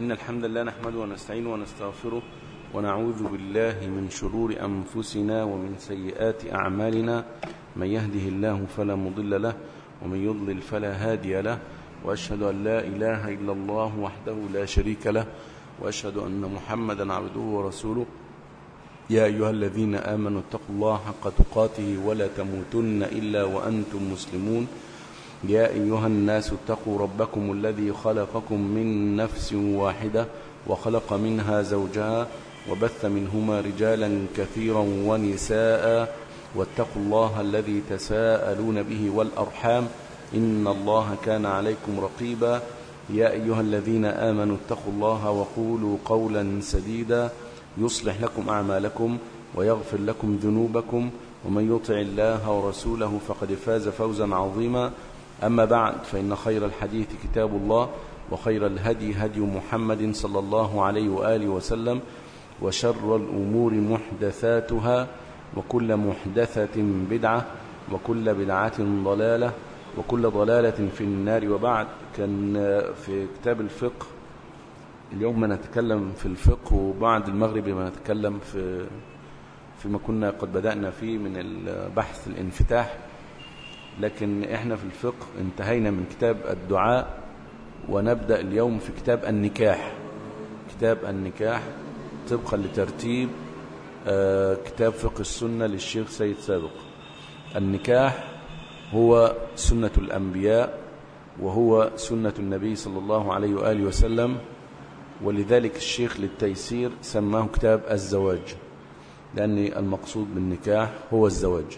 إن الحمد لله نحمده ونستعينه ونستغفره ونعوذ بالله من شرور أنفسنا ومن سيئات أعمالنا من يهده الله فلا مضل له ومن يضلل فلا هادي له وأشهد أن لا إله إلا الله وحده لا شريك له وأشهد أن محمدا عبده ورسوله يا أيها الذين آمنوا اتقوا الله حق تقاته ولا تموتن إلا وأنتم مسلمون يا أيها الناس اتقوا ربكم الذي خلقكم من نفس واحدة وخلق منها زوجها وبث منهما رجالا كثيرا ونساء واتقوا الله الذي تساءلون به والأرحام إن الله كان عليكم رقيبا يا أيها الذين آمنوا اتقوا الله وقولوا قولا سديدا يصلح لكم أعمالكم ويغفر لكم ذنوبكم ومن يطع الله ورسوله فقد فاز فوزا عظيما أما بعد فإن خير الحديث كتاب الله وخير الهدي هدي محمد صلى الله عليه وآله وسلم وشر الأمور محدثاتها وكل محدثة بدعة وكل بدعة ضلالة وكل ضلالة في النار وبعد كان في كتاب الفقه اليوم نتكلم في الفقه وبعد المغرب نتكلم في فيما كنا قد بدأنا فيه من البحث الانفتاح لكن احنا في الفقه انتهينا من كتاب الدعاء ونبدأ اليوم في كتاب النكاح كتاب النكاح طبقا لترتيب آه كتاب فقه السنة للشيخ سيد سابق النكاح هو سنة الأنبياء وهو سنة النبي صلى الله عليه وآله وسلم ولذلك الشيخ للتيسير سماه كتاب الزواج لأن المقصود بالنكاح هو الزواج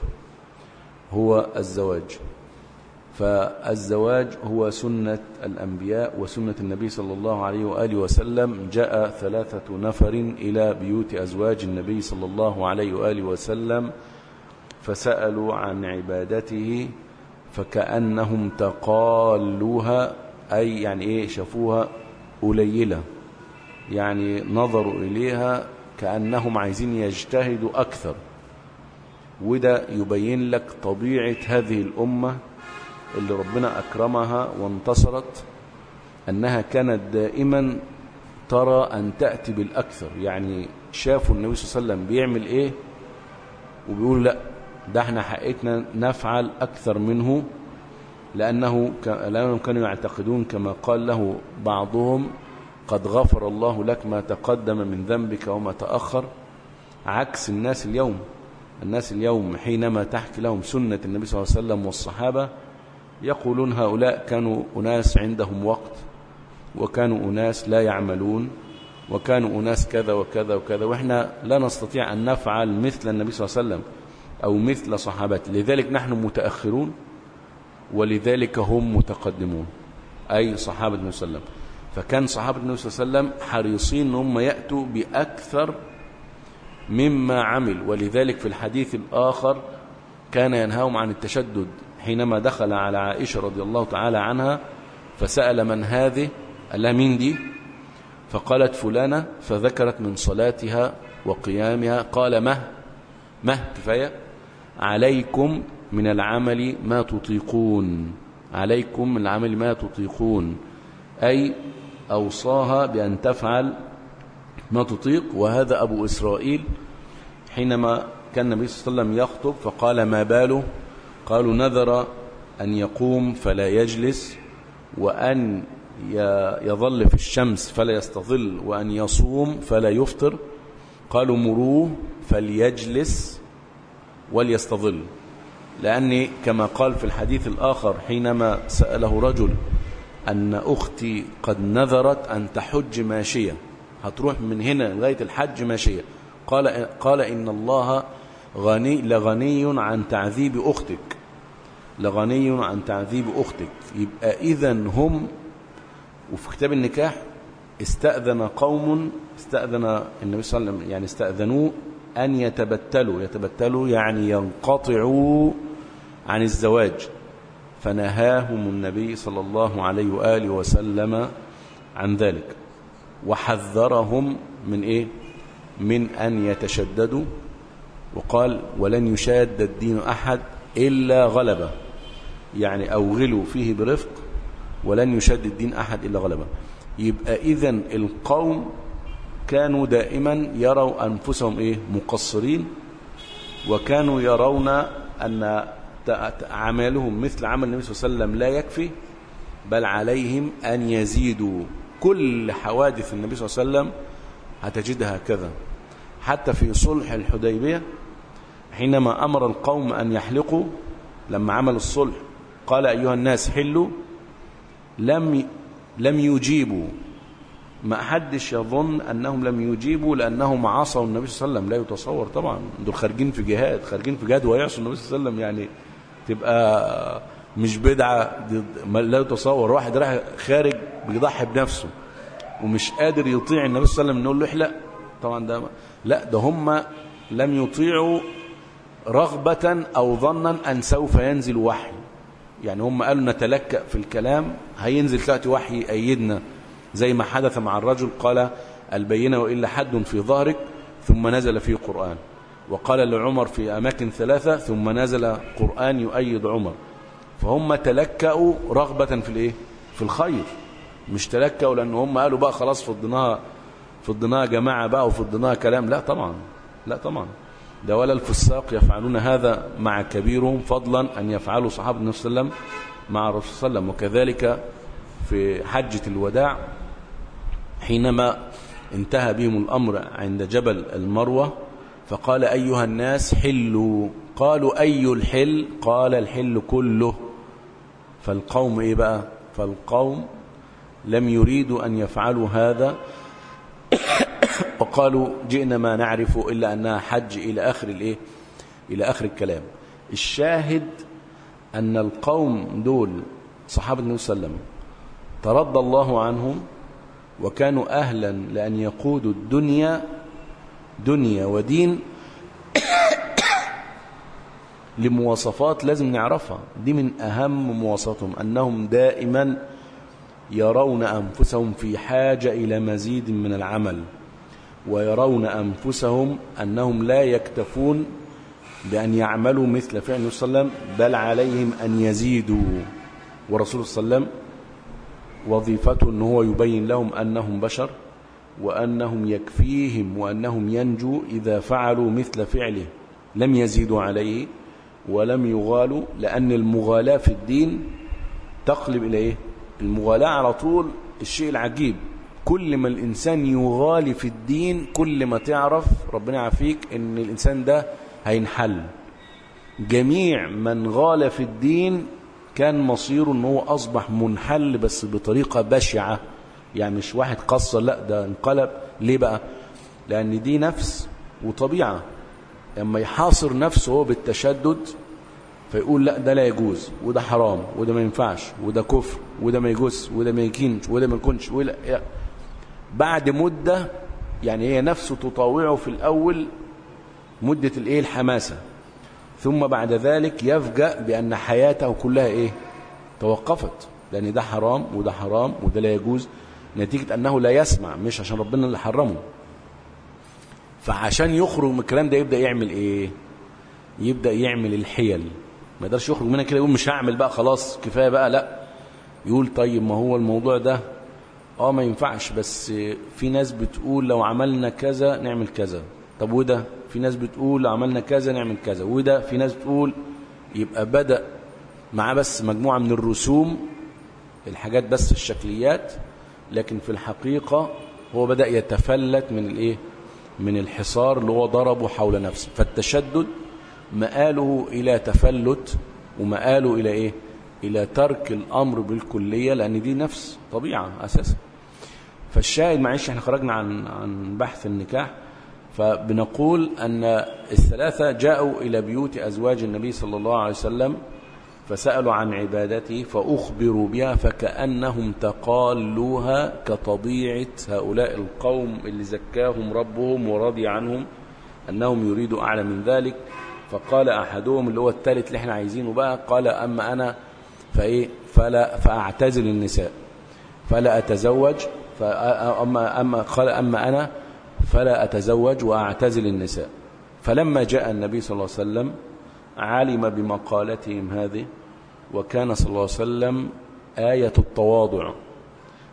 هو الزواج فالزواج هو سنة الأنبياء وسنة النبي صلى الله عليه وآله وسلم جاء ثلاثة نفر إلى بيوت أزواج النبي صلى الله عليه وآله وسلم فسألوا عن عبادته فكأنهم تقالوها أي يعني إيه شافوها قليلة يعني نظروا إليها كأنهم عايزين يجتهدوا أكثر وده يبين لك طبيعة هذه الأمة اللي ربنا أكرمها وانتصرت أنها كانت دائما ترى أن تأتي بالأكثر يعني شافوا النبي صلى الله عليه وسلم بيعمل إيه وبيقولوا لا ده احنا حقيقتنا نفعل أكثر منه لأنه لأنهم كانوا يعتقدون كما قال له بعضهم قد غفر الله لك ما تقدم من ذنبك وما تأخر عكس الناس اليوم الناس اليوم حينما تحكي لهم سنة النبي صلى الله عليه وسلم والصحابة يقولون هؤلاء كانوا أناس عندهم وقت وكانوا أناس لا يعملون وكانوا أناس كذا وكذا وكذا وإحنا لا نستطيع أن نفعل مثل النبي صلى الله عليه وسلم أو مثل صحابته لذلك نحن متأخرون ولذلك هم متقدمون أي صحابة النبي صلى الله عليه وسلم فكان صحابة النبي صلى الله عليه وسلم حريصين ان هم يأتوا بأكثر مما عمل ولذلك في الحديث الآخر كان ينهاهم عن التشدد حينما دخل على عائشة رضي الله تعالى عنها فسأل من هذه قال لها مين دي فقالت فلانة فذكرت من صلاتها وقيامها قال مه مه كفاية عليكم من العمل ما تطيقون عليكم من العمل ما تطيقون أي أوصاها بأن تفعل ما تطيق وهذا أبو إسرائيل حينما كان النبي صلى الله عليه وسلم يخطب فقال ما باله قالوا نذر أن يقوم فلا يجلس وأن يظل في الشمس فلا يستظل وأن يصوم فلا يفطر قالوا مروه فليجلس وليستظل لأني كما قال في الحديث الآخر حينما سأله رجل أن أختي قد نذرت أن تحج ماشية هتروح من هنا لغاية الحج ماشية قال, قال إن الله غني لغني عن تعذيب أختك لغني عن تعذيب أختك يبقى إذا هم وفي كتاب النكاح استأذن قوم استأذن النبي صلى الله عليه وسلم يعني استأذنوه أن يتبتلوا يتبتلوا يعني ينقطعوا عن الزواج فنهاهم النبي صلى الله عليه وآله وسلم عن ذلك وحذرهم من إيه من أن يتشددوا وقال ولن يشاد الدين أحد إلا غلبه يعني أوغلوا فيه برفق ولن يشد الدين أحد إلا غلبه يبقى إذا القوم كانوا دائما يروا أنفسهم إيه مقصرين وكانوا يرون أن عملهم مثل عمل النبي صلى الله عليه وسلم لا يكفي بل عليهم أن يزيدوا كل حوادث النبي صلى الله عليه وسلم هتجدها كذا حتى في صلح الحديبية حينما أمر القوم أن يحلقوا لما عمل الصلح قال أيها الناس حلوا لم لم يجيبوا ما حدش يظن أنهم لم يجيبوا لأنهم عصوا النبي صلى الله عليه وسلم لا يتصور طبعا دول خارجين في جهاد خارجين في جهاد ويعصوا النبي صلى الله عليه وسلم يعني تبقى مش بدعة لا يتصور واحد راح خارج بيضحي بنفسه ومش قادر يطيع النبي صلى الله عليه وسلم نقول له احلق طبعا ده لا ده هم لم يطيعوا رغبة أو ظنا أن سوف ينزل وحي يعني هم قالوا نتلكأ في الكلام هينزل تأتي وحي أيدنا زي ما حدث مع الرجل قال البينة وإلا حد في ظهرك ثم نزل فيه قرآن وقال لعمر في أماكن ثلاثة ثم نزل قرآن يؤيد عمر فهم تلكأوا رغبة في الإيه؟ في الخير مش تلكأوا لأن هم قالوا بقى خلاص فضناها فضناها جماعة بقى وفضناها كلام لا طبعا لا طبعا ده ولا الفساق يفعلون هذا مع كبيرهم فضلا أن يفعلوا صحابة النبي صلى الله عليه وسلم مع الرسول صلى الله عليه وسلم وكذلك في حجة الوداع حينما انتهى بهم الأمر عند جبل المروة فقال أيها الناس حلوا قالوا أي الحل قال الحل كله فالقوم إيه بقى فالقوم لم يريدوا أن يفعلوا هذا وقالوا جئنا ما نعرف إلا أنها حج إلى آخر الإيه إلى آخر الكلام الشاهد أن القوم دول صحابة النبي صلى الله عليه وسلم ترضى الله عنهم وكانوا أهلا لأن يقودوا الدنيا دنيا ودين لمواصفات لازم نعرفها دي من أهم مواصفاتهم أنهم دائما يرون أنفسهم في حاجة إلى مزيد من العمل ويرون أنفسهم أنهم لا يكتفون بأن يعملوا مثل فعل النبي صلى الله عليه وسلم بل عليهم أن يزيدوا ورسول صلى الله عليه وسلم وظيفته أنه هو يبين لهم أنهم بشر وأنهم يكفيهم وأنهم ينجوا إذا فعلوا مثل فعله لم يزيدوا عليه ولم يغالوا لأن المغالاة في الدين تقلب إلى إيه؟ المغالاة على طول الشيء العجيب كل ما الإنسان يغالي في الدين كل ما تعرف ربنا يعافيك أن الإنسان ده هينحل جميع من غال في الدين كان مصيره أنه هو أصبح منحل بس بطريقة بشعة يعني مش واحد قصر لا ده انقلب ليه بقى لأن دي نفس وطبيعة لما يحاصر نفسه هو بالتشدد فيقول لا ده لا يجوز وده حرام وده ما ينفعش وده كفر وده ما يجوز وده ما يكينش وده ما يكونش ولا بعد مدة يعني هي نفسه تطاوعه في الأول مدة الايه الحماسة ثم بعد ذلك يفجأ بأن حياته كلها ايه توقفت لأن ده حرام وده حرام وده لا يجوز نتيجة أنه لا يسمع مش عشان ربنا اللي حرمه فعشان يخرج من الكلام ده يبدأ يعمل ايه يبدأ يعمل الحيل ما يقدرش يخرج منها كده يقول مش هعمل بقى خلاص كفاية بقى لا يقول طيب ما هو الموضوع ده اه ما ينفعش بس في ناس بتقول لو عملنا كذا نعمل كذا طب وده في ناس بتقول لو عملنا كذا نعمل كذا وده في ناس بتقول يبقى بدأ معاه بس مجموعة من الرسوم الحاجات بس الشكليات لكن في الحقيقة هو بدأ يتفلت من الايه من الحصار اللي هو ضربه حول نفسه فالتشدد مآله إلى تفلت ومآله إلى إيه إلى ترك الأمر بالكلية لأن دي نفس طبيعة أساسا فالشاهد معلش احنا خرجنا عن عن بحث النكاح فبنقول أن الثلاثة جاءوا إلى بيوت أزواج النبي صلى الله عليه وسلم فسألوا عن عبادته فأخبروا بها فكأنهم تقالوها كطبيعة هؤلاء القوم اللي زكاهم ربهم ورضي عنهم أنهم يريدوا أعلى من ذلك فقال أحدهم اللي هو الثالث اللي احنا عايزينه بقى قال أما أنا فإيه فلا فأعتزل النساء فلا أتزوج فأما أما قال أما أنا فلا أتزوج وأعتزل النساء فلما جاء النبي صلى الله عليه وسلم علم بمقالتهم هذه وكان صلى الله عليه وسلم آية التواضع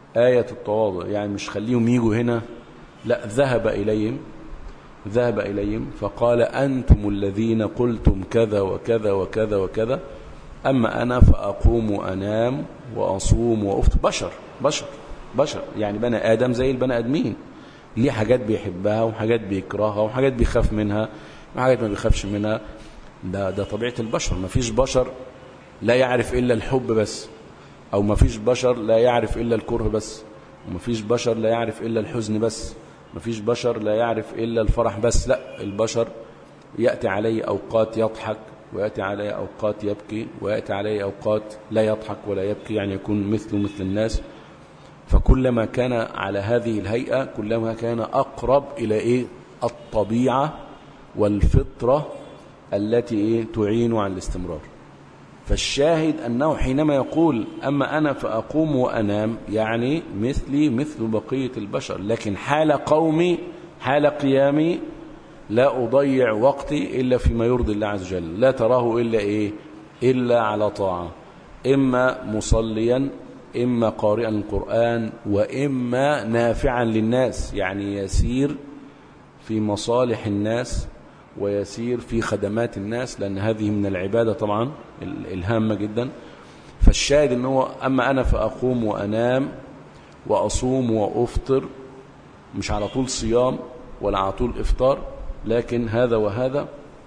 آية التواضع يعني مش خليهم يجوا هنا لا ذهب إليهم ذهب إليهم فقال أنتم الذين قلتم كذا وكذا وكذا وكذا أما أنا فأقوم وأنام وأصوم وأفطر بشر بشر بشر يعني بني آدم زي البني آدمين ليه حاجات بيحبها وحاجات بيكرهها وحاجات بيخاف منها وحاجات ما بيخافش منها ده ده طبيعة البشر ما فيش بشر لا يعرف إلا الحب بس أو ما فيش بشر لا يعرف إلا الكره بس وما فيش بشر لا يعرف إلا الحزن بس ما فيش بشر لا يعرف إلا الفرح بس لا البشر يأتي عليه أوقات يضحك ويأتي عليه أوقات يبكي ويأتي عليه أوقات لا يضحك ولا يبكي يعني يكون مثله مثل الناس فكلما كان على هذه الهيئة كلما كان أقرب إلى إيه الطبيعة والفطرة التي إيه تعين على الاستمرار فالشاهد أنه حينما يقول أما أنا فأقوم وأنام يعني مثلي مثل بقية البشر لكن حال قومي حال قيامي لا أضيع وقتي إلا فيما يرضي الله عز وجل لا تراه إلا إيه إلا على طاعة إما مصليا إما قارئا القرآن وإما نافعا للناس يعني يسير في مصالح الناس ويسير في خدمات الناس لأن هذه من العبادة طبعا الهامة جدا فالشاهد أنه أما أنا فأقوم وأنام وأصوم وأفطر مش على طول صيام ولا على طول إفطار لكن هذا وهذا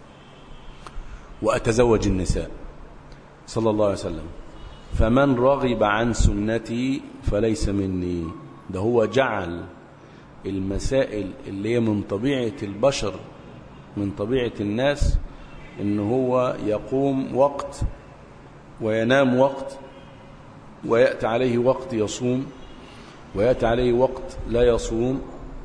وأتزوج النساء صلى الله عليه وسلم فمن رغب عن سنتي فليس مني ده هو جعل المسائل اللي هي من طبيعة البشر من طبيعة الناس ان هو يقوم وقت وينام وقت ويأتي عليه وقت يصوم ويأتي عليه وقت لا يصوم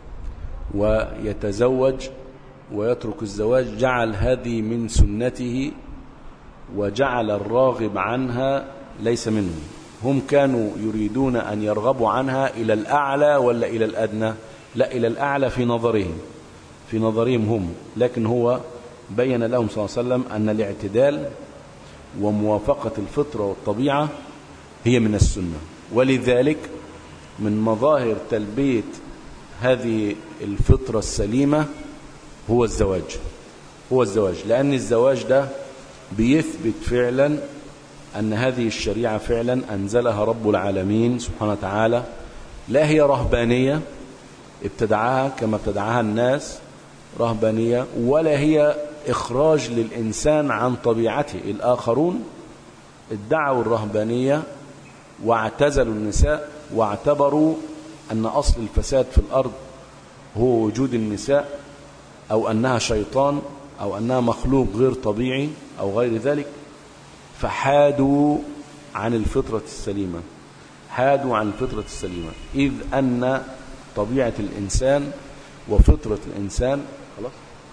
ويتزوج ويترك الزواج جعل هذه من سنته وجعل الراغب عنها ليس منهم هم كانوا يريدون أن يرغبوا عنها إلى الأعلى ولا إلى الأدنى لا إلى الأعلى في نظرهم في نظرهم هم لكن هو بين لهم صلى الله عليه وسلم أن الاعتدال وموافقة الفطرة والطبيعة هي من السنة ولذلك من مظاهر تلبية هذه الفطرة السليمة هو الزواج هو الزواج لأن الزواج ده بيثبت فعلا أن هذه الشريعة فعلا أنزلها رب العالمين سبحانه وتعالى لا هي رهبانية ابتدعها كما ابتدعها الناس رهبانية ولا هي إخراج للإنسان عن طبيعته الآخرون ادعوا الرهبانية واعتزلوا النساء واعتبروا أن أصل الفساد في الأرض هو وجود النساء أو أنها شيطان أو أنها مخلوق غير طبيعي أو غير ذلك فحادوا عن الفطرة السليمة حادوا عن الفطرة السليمة إذ أن طبيعة الإنسان وفطرة الإنسان خلاص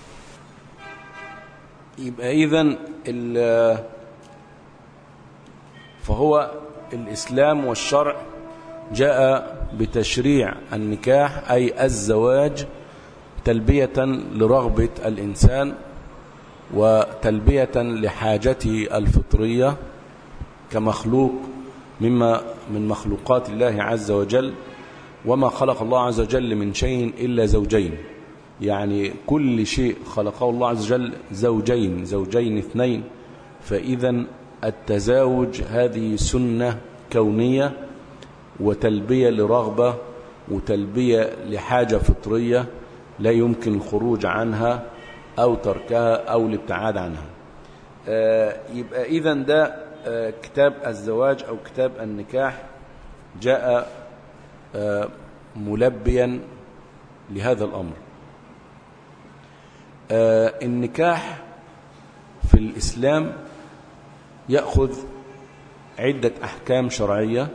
يبقى إذن فهو الإسلام والشرع جاء بتشريع النكاح أي الزواج تلبية لرغبة الإنسان وتلبية لحاجته الفطرية كمخلوق مما من مخلوقات الله عز وجل وما خلق الله عز وجل من شيء إلا زوجين يعني كل شيء خلقه الله عز وجل زوجين زوجين اثنين فإذا التزاوج هذه سنة كونية وتلبية لرغبة وتلبية لحاجة فطرية لا يمكن الخروج عنها أو تركها أو الابتعاد عنها يبقى إذا ده كتاب الزواج أو كتاب النكاح جاء ملبيا لهذا الأمر النكاح في الإسلام يأخذ عدة أحكام شرعية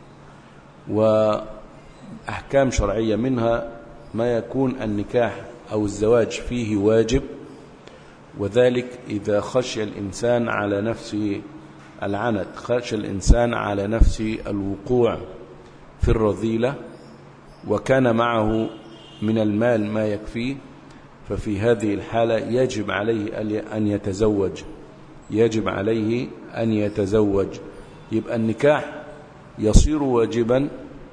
وأحكام شرعية منها ما يكون النكاح أو الزواج فيه واجب وذلك إذا خشي الإنسان على نفسه العنت خشي الإنسان على نفسه الوقوع في الرذيلة وكان معه من المال ما يكفيه ففي هذه الحالة يجب عليه أن يتزوج يجب عليه أن يتزوج يبقى النكاح يصير واجبا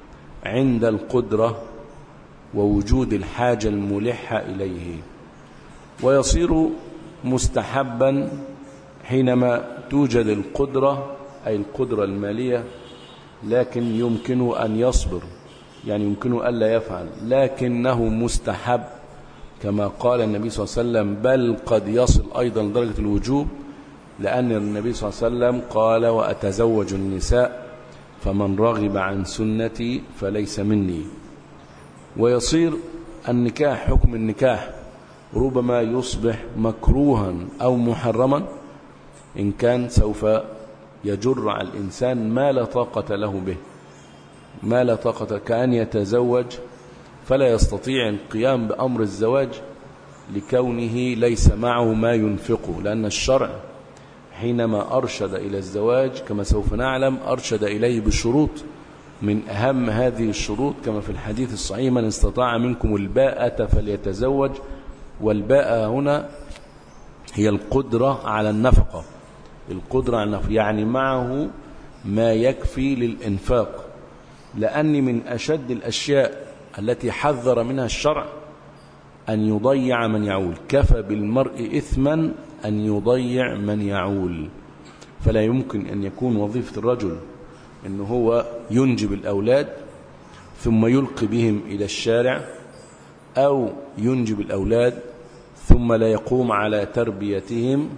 عند القدرة ووجود الحاجة الملحة إليه ويصير مستحبا حينما توجد القدرة أي القدرة المالية لكن يمكن أن يصبر يعني يمكن ألا يفعل لكنه مستحب كما قال النبي صلى الله عليه وسلم بل قد يصل أيضا لدرجة الوجوب لأن النبي صلى الله عليه وسلم قال وأتزوج النساء فمن رغب عن سنتي فليس مني ويصير النكاح حكم النكاح ربما يصبح مكروها أو محرما إن كان سوف يجر على الإنسان ما لا طاقة له به ما لا طاقة كأن يتزوج فلا يستطيع القيام بأمر الزواج لكونه ليس معه ما ينفقه لأن الشرع حينما أرشد إلى الزواج كما سوف نعلم أرشد إليه بشروط من أهم هذه الشروط كما في الحديث الصحيح من استطاع منكم الباءة فليتزوج والباءة هنا هي القدرة على النفقة القدرة على النفقة يعني معه ما يكفي للإنفاق لأن من أشد الأشياء التي حذر منها الشرع أن يضيع من يعول كفى بالمرء إثما أن يضيع من يعول فلا يمكن أن يكون وظيفة الرجل أنه هو ينجب الأولاد ثم يلقي بهم إلى الشارع أو ينجب الأولاد ثم لا يقوم على تربيتهم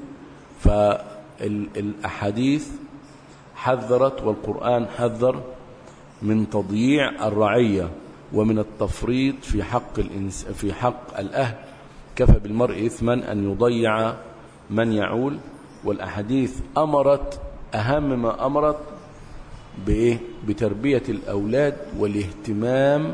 فالأحاديث حذرت والقرآن حذر من تضييع الرعية ومن التفريط في حق الإنس في حق الأهل كفى بالمرء إثما أن يضيع من يعول والأحاديث أمرت أهم ما أمرت بإيه؟ بتربية الأولاد والاهتمام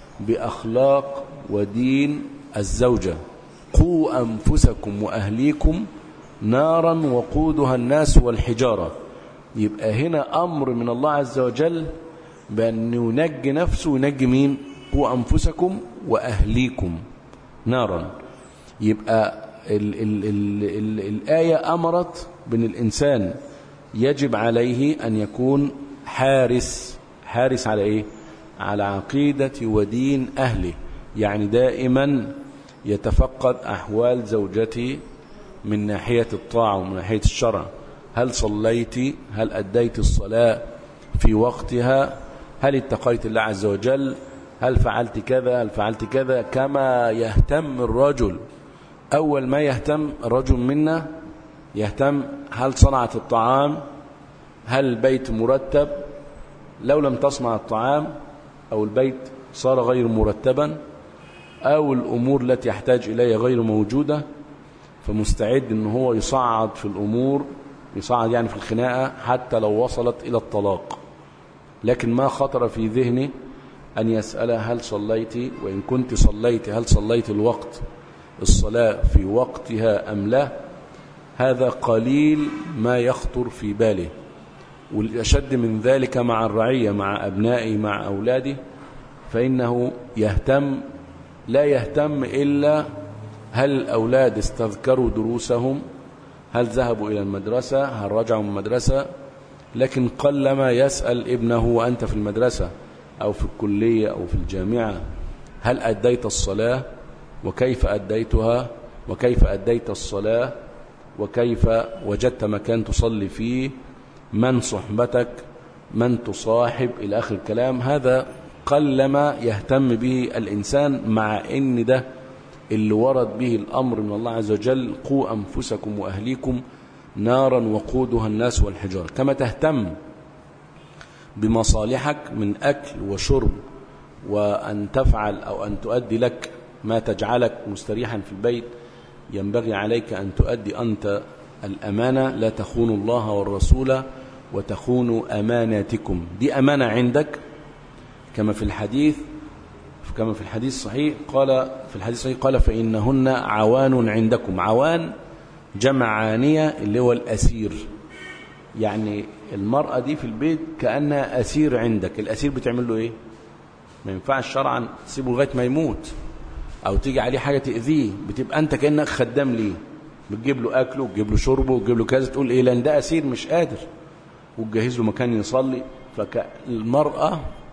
بأخلاق ودين الزوجة قوا أنفسكم وأهليكم نارا وقودها الناس والحجارة يبقى هنا أمر من الله عز وجل بأن ينجي نفسه وينجي مين قوا أنفسكم وأهليكم نارا يبقى ال ال ال ال الآية أمرت بأن الإنسان يجب عليه أن يكون حارس حارس على إيه على عقيدة ودين أهله يعني دائما يتفقد أحوال زوجتي من ناحية الطاعة ومن ناحية الشرع هل صليت هل أديت الصلاة في وقتها هل اتقيت الله عز وجل هل فعلت كذا هل فعلت كذا كما يهتم الرجل أول ما يهتم الرجل منا يهتم هل صنعت الطعام هل البيت مرتب لو لم تصنع الطعام أو البيت صار غير مرتبا أو الأمور التي يحتاج إليها غير موجودة فمستعد أن هو يصعد في الأمور يصعد يعني في الخناقة حتى لو وصلت إلى الطلاق لكن ما خطر في ذهني أن يسألها هل صليت وإن كنت صليت هل صليت الوقت الصلاة في وقتها أم لا هذا قليل ما يخطر في باله والأشد من ذلك مع الرعية مع أبنائه مع أولاده فإنه يهتم لا يهتم إلا هل الأولاد استذكروا دروسهم هل ذهبوا إلى المدرسة هل رجعوا من المدرسة لكن قلما يسأل ابنه وأنت في المدرسة أو في الكلية أو في الجامعة هل أديت الصلاة وكيف أديتها وكيف أديت الصلاة وكيف وجدت مكان تصلي فيه من صحبتك من تصاحب إلى آخر الكلام هذا قلما يهتم به الإنسان مع إن ده اللي ورد به الأمر من الله عز وجل قوا أنفسكم وأهليكم نارا وقودها الناس والحجار كما تهتم بمصالحك من أكل وشرب وأن تفعل أو أن تؤدي لك ما تجعلك مستريحا في البيت ينبغي عليك أن تؤدي أنت الأمانة لا تخونوا الله والرسول وتخونوا أماناتكم دي أمانة عندك كما في الحديث كما في الحديث الصحيح قال في الحديث الصحيح قال فإنهن عوان عندكم عوان جمع عانية اللي هو الأسير يعني المرأة دي في البيت كأنها أسير عندك الأسير بتعمل له إيه ما ينفعش شرعا تسيبه لغاية ما يموت أو تيجي عليه حاجة تأذيه بتبقى أنت كأنك خدام ليه بتجيب له أكله وتجيب له شربه وتجيب له كذا تقول إيه لأن ده أسير مش قادر وتجهز له مكان يصلي فالمرأة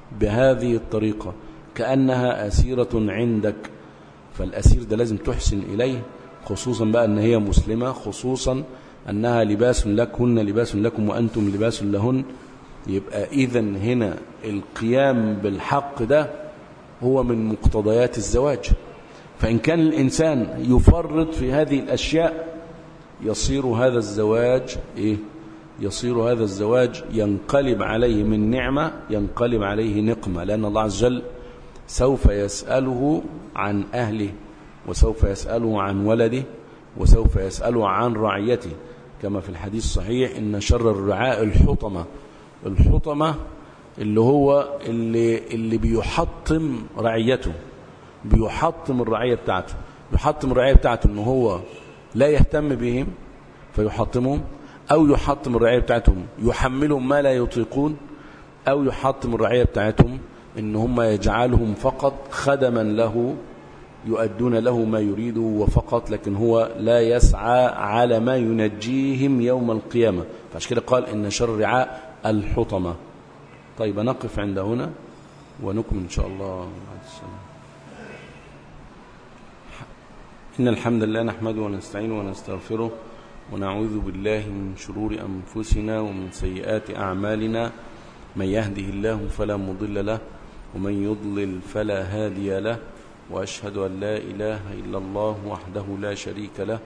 بهذه الطريقة كأنها أسيرة عندك فالأسير ده لازم تحسن إليه خصوصا بقى أن هي مسلمة خصوصا أنها لباس لك هن لباس لكم وأنتم لباس لهن يبقى إذا هنا القيام بالحق ده هو من مقتضيات الزواج فإن كان الإنسان يفرط في هذه الأشياء يصير هذا الزواج إيه؟ يصير هذا الزواج ينقلب عليه من نعمة ينقلب عليه نقمة لأن الله عز وجل سوف يسأله عن أهله وسوف يسأله عن ولده وسوف يسأله عن رعيته كما في الحديث الصحيح إن شر الرعاء الحطمة الحطمة اللي هو اللي, اللي بيحطم رعيته بيحطم الرعية بتاعته يحطم الرعية بتاعته إنه هو لا يهتم بهم فيحطمهم أو يحطم الرعية بتاعتهم يحملهم ما لا يطيقون أو يحطم الرعية بتاعتهم إن هم يجعلهم فقط خدما له يؤدون له ما يريده وفقط لكن هو لا يسعى على ما ينجيهم يوم القيامة فعشان كده قال إن شر رعاء الحطمة طيب نقف عند هنا ونكمل إن شاء الله بعد السلام إن الحمد لله نحمده ونستعينه ونستغفره ونعوذ بالله من شرور أنفسنا ومن سيئات أعمالنا من يهده الله فلا مضل له ومن يضلل فلا هادي له وأشهد أن لا إله إلا الله وحده لا شريك له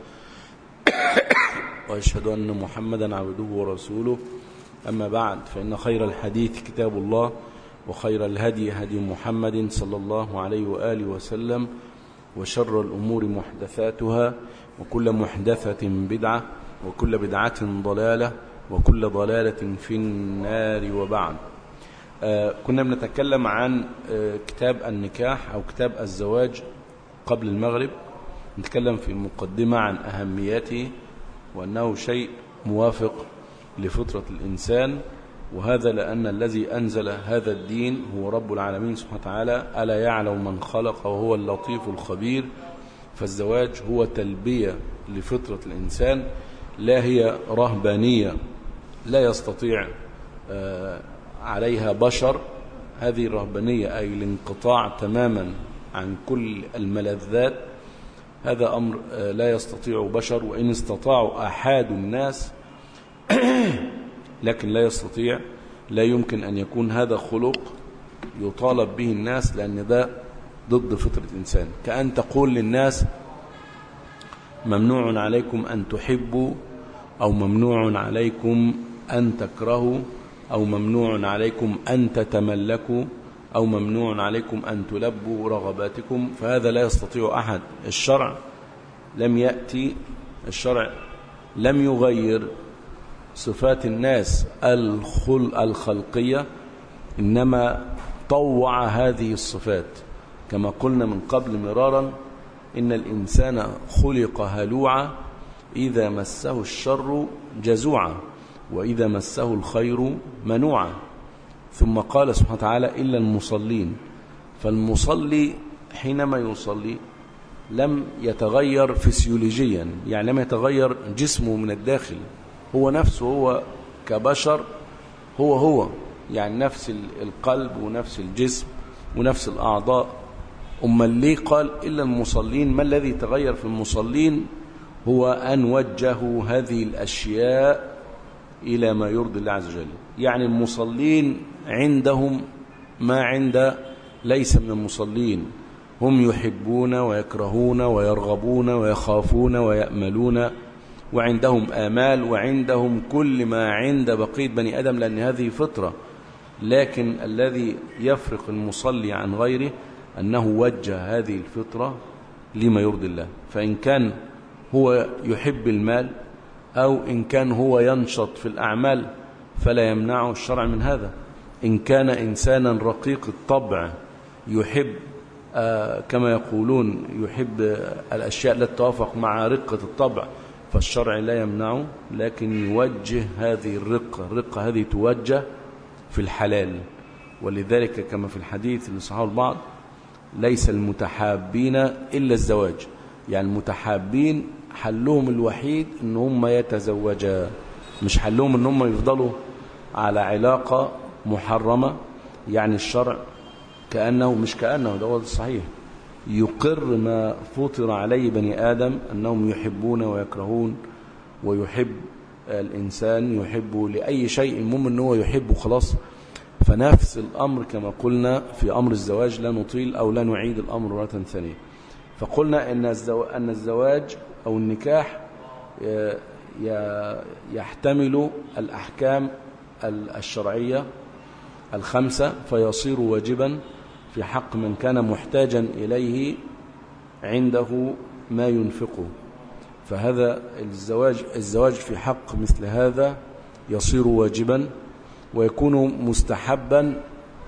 وأشهد أن محمدا عبده ورسوله أما بعد فإن خير الحديث كتاب الله وخير الهدي هدي محمد صلى الله عليه وآله وسلم وشر الأمور محدثاتها وكل محدثة بدعة وكل بدعة ضلالة وكل ضلالة في النار وبعد آه كنا بنتكلم عن آه كتاب النكاح أو كتاب الزواج قبل المغرب نتكلم في المقدمة عن أهميته وأنه شيء موافق لفطرة الإنسان وهذا لأن الذي أنزل هذا الدين هو رب العالمين سبحانه وتعالى ألا يعلم من خلق وهو اللطيف الخبير فالزواج هو تلبية لفطرة الإنسان لا هي رهبانية لا يستطيع عليها بشر هذه الرهبانية أي الانقطاع تماما عن كل الملذات هذا أمر لا يستطيع بشر وإن استطاعوا أحد الناس لكن لا يستطيع لا يمكن أن يكون هذا خلق يطالب به الناس لأن ده ضد فطرة الإنسان كأن تقول للناس ممنوع عليكم أن تحبوا أو ممنوع عليكم أن تكرهوا أو ممنوع عليكم أن تتملكوا أو ممنوع عليكم أن تلبوا رغباتكم فهذا لا يستطيع أحد الشرع لم يأتي الشرع لم يغير صفات الناس الخل الخلقية إنما طوع هذه الصفات كما قلنا من قبل مرارا إن الإنسان خلق هلوعا إذا مسه الشر جزوعا وإذا مسه الخير منوعا ثم قال سبحانه وتعالى إلا المصلين فالمصلي حينما يصلي لم يتغير فسيولوجيا يعني لم يتغير جسمه من الداخل هو نفسه هو كبشر هو هو يعني نفس القلب ونفس الجسم ونفس الأعضاء أما ليه قال إلا المصلين ما الذي تغير في المصلين هو أن وجهوا هذه الأشياء إلى ما يرضي الله عز وجل يعني المصلين عندهم ما عند ليس من المصلين هم يحبون ويكرهون ويرغبون ويخافون ويأملون وعندهم آمال وعندهم كل ما عند بقية بني آدم لأن هذه فطرة لكن الذي يفرق المصلي عن غيره أنه وجه هذه الفطرة لما يرضي الله فإن كان هو يحب المال أو إن كان هو ينشط في الأعمال فلا يمنعه الشرع من هذا إن كان إنسانا رقيق الطبع يحب آه كما يقولون يحب الأشياء التي توافق مع رقة الطبع فالشرع لا يمنعه لكن يوجه هذه الرقة الرقة هذه توجه في الحلال ولذلك كما في الحديث اللي صححه البعض ليس المتحابين إلا الزواج يعني المتحابين حلهم الوحيد ان هم يتزوجا مش حلهم ان هم يفضلوا على علاقة محرمة يعني الشرع كأنه مش كأنه ده هو الصحيح يقر ما فطر عليه بني آدم أنهم يحبون ويكرهون ويحب الإنسان يحب لأي شيء المهم أنه هو يحب خلاص فنفس الأمر كما قلنا في أمر الزواج لا نطيل أو لا نعيد الأمر مرة ثانية فقلنا أن أن الزواج أو النكاح يحتمل الأحكام الشرعية الخمسة فيصير واجبا في حق من كان محتاجا إليه عنده ما ينفقه فهذا الزواج الزواج في حق مثل هذا يصير واجبا ويكون مستحبا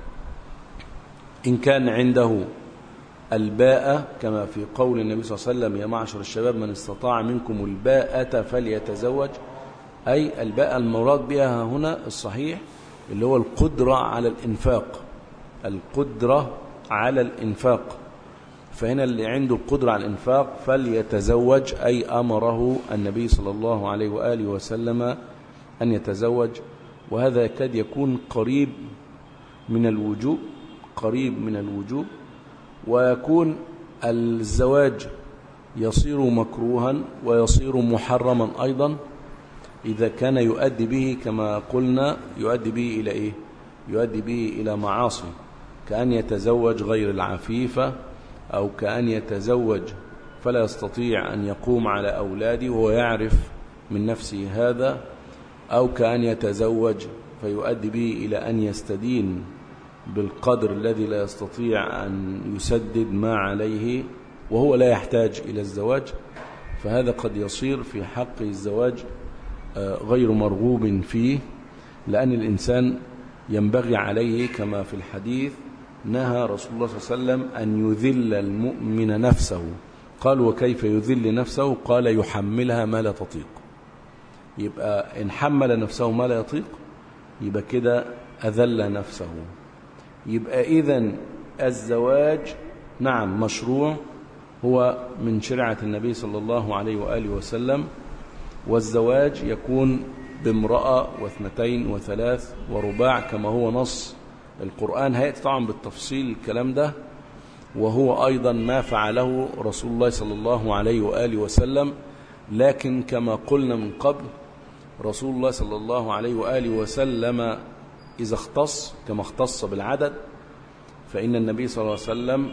إن كان عنده الباءة كما في قول النبي صلى الله عليه وسلم يا معشر الشباب من استطاع منكم الباءة فليتزوج أي الباءة المراد بها هنا الصحيح اللي هو القدرة على الإنفاق القدرة على الإنفاق فهنا اللي عنده القدرة على الإنفاق فليتزوج أي أمره النبي صلى الله عليه وآله وسلم أن يتزوج وهذا يكاد يكون قريب من الوجوب قريب من الوجوب ويكون الزواج يصير مكروها ويصير محرما أيضا إذا كان يؤدي به كما قلنا يؤدي به إلى إيه يؤدي به إلى معاصي كأن يتزوج غير العفيفة أو كأن يتزوج فلا يستطيع أن يقوم على أولاده وهو يعرف من نفسه هذا أو كأن يتزوج فيؤدي به إلى أن يستدين بالقدر الذي لا يستطيع أن يسدد ما عليه وهو لا يحتاج إلى الزواج فهذا قد يصير في حق الزواج غير مرغوب فيه لأن الإنسان ينبغي عليه كما في الحديث نهى رسول الله صلى الله عليه وسلم أن يذل المؤمن نفسه قال وكيف يذل نفسه قال يحملها ما لا تطيق يبقى إن حمل نفسه ما لا يطيق يبقى كده أذل نفسه يبقى إذن الزواج نعم مشروع هو من شرعة النبي صلى الله عليه وآله وسلم والزواج يكون بامرأة واثنتين وثلاث ورباع كما هو نص القرآن هيأتي طبعا بالتفصيل الكلام ده وهو أيضا ما فعله رسول الله صلى الله عليه وآله وسلم لكن كما قلنا من قبل رسول الله صلى الله عليه وآله وسلم إذا اختص كما اختص بالعدد فإن النبي صلى الله عليه وسلم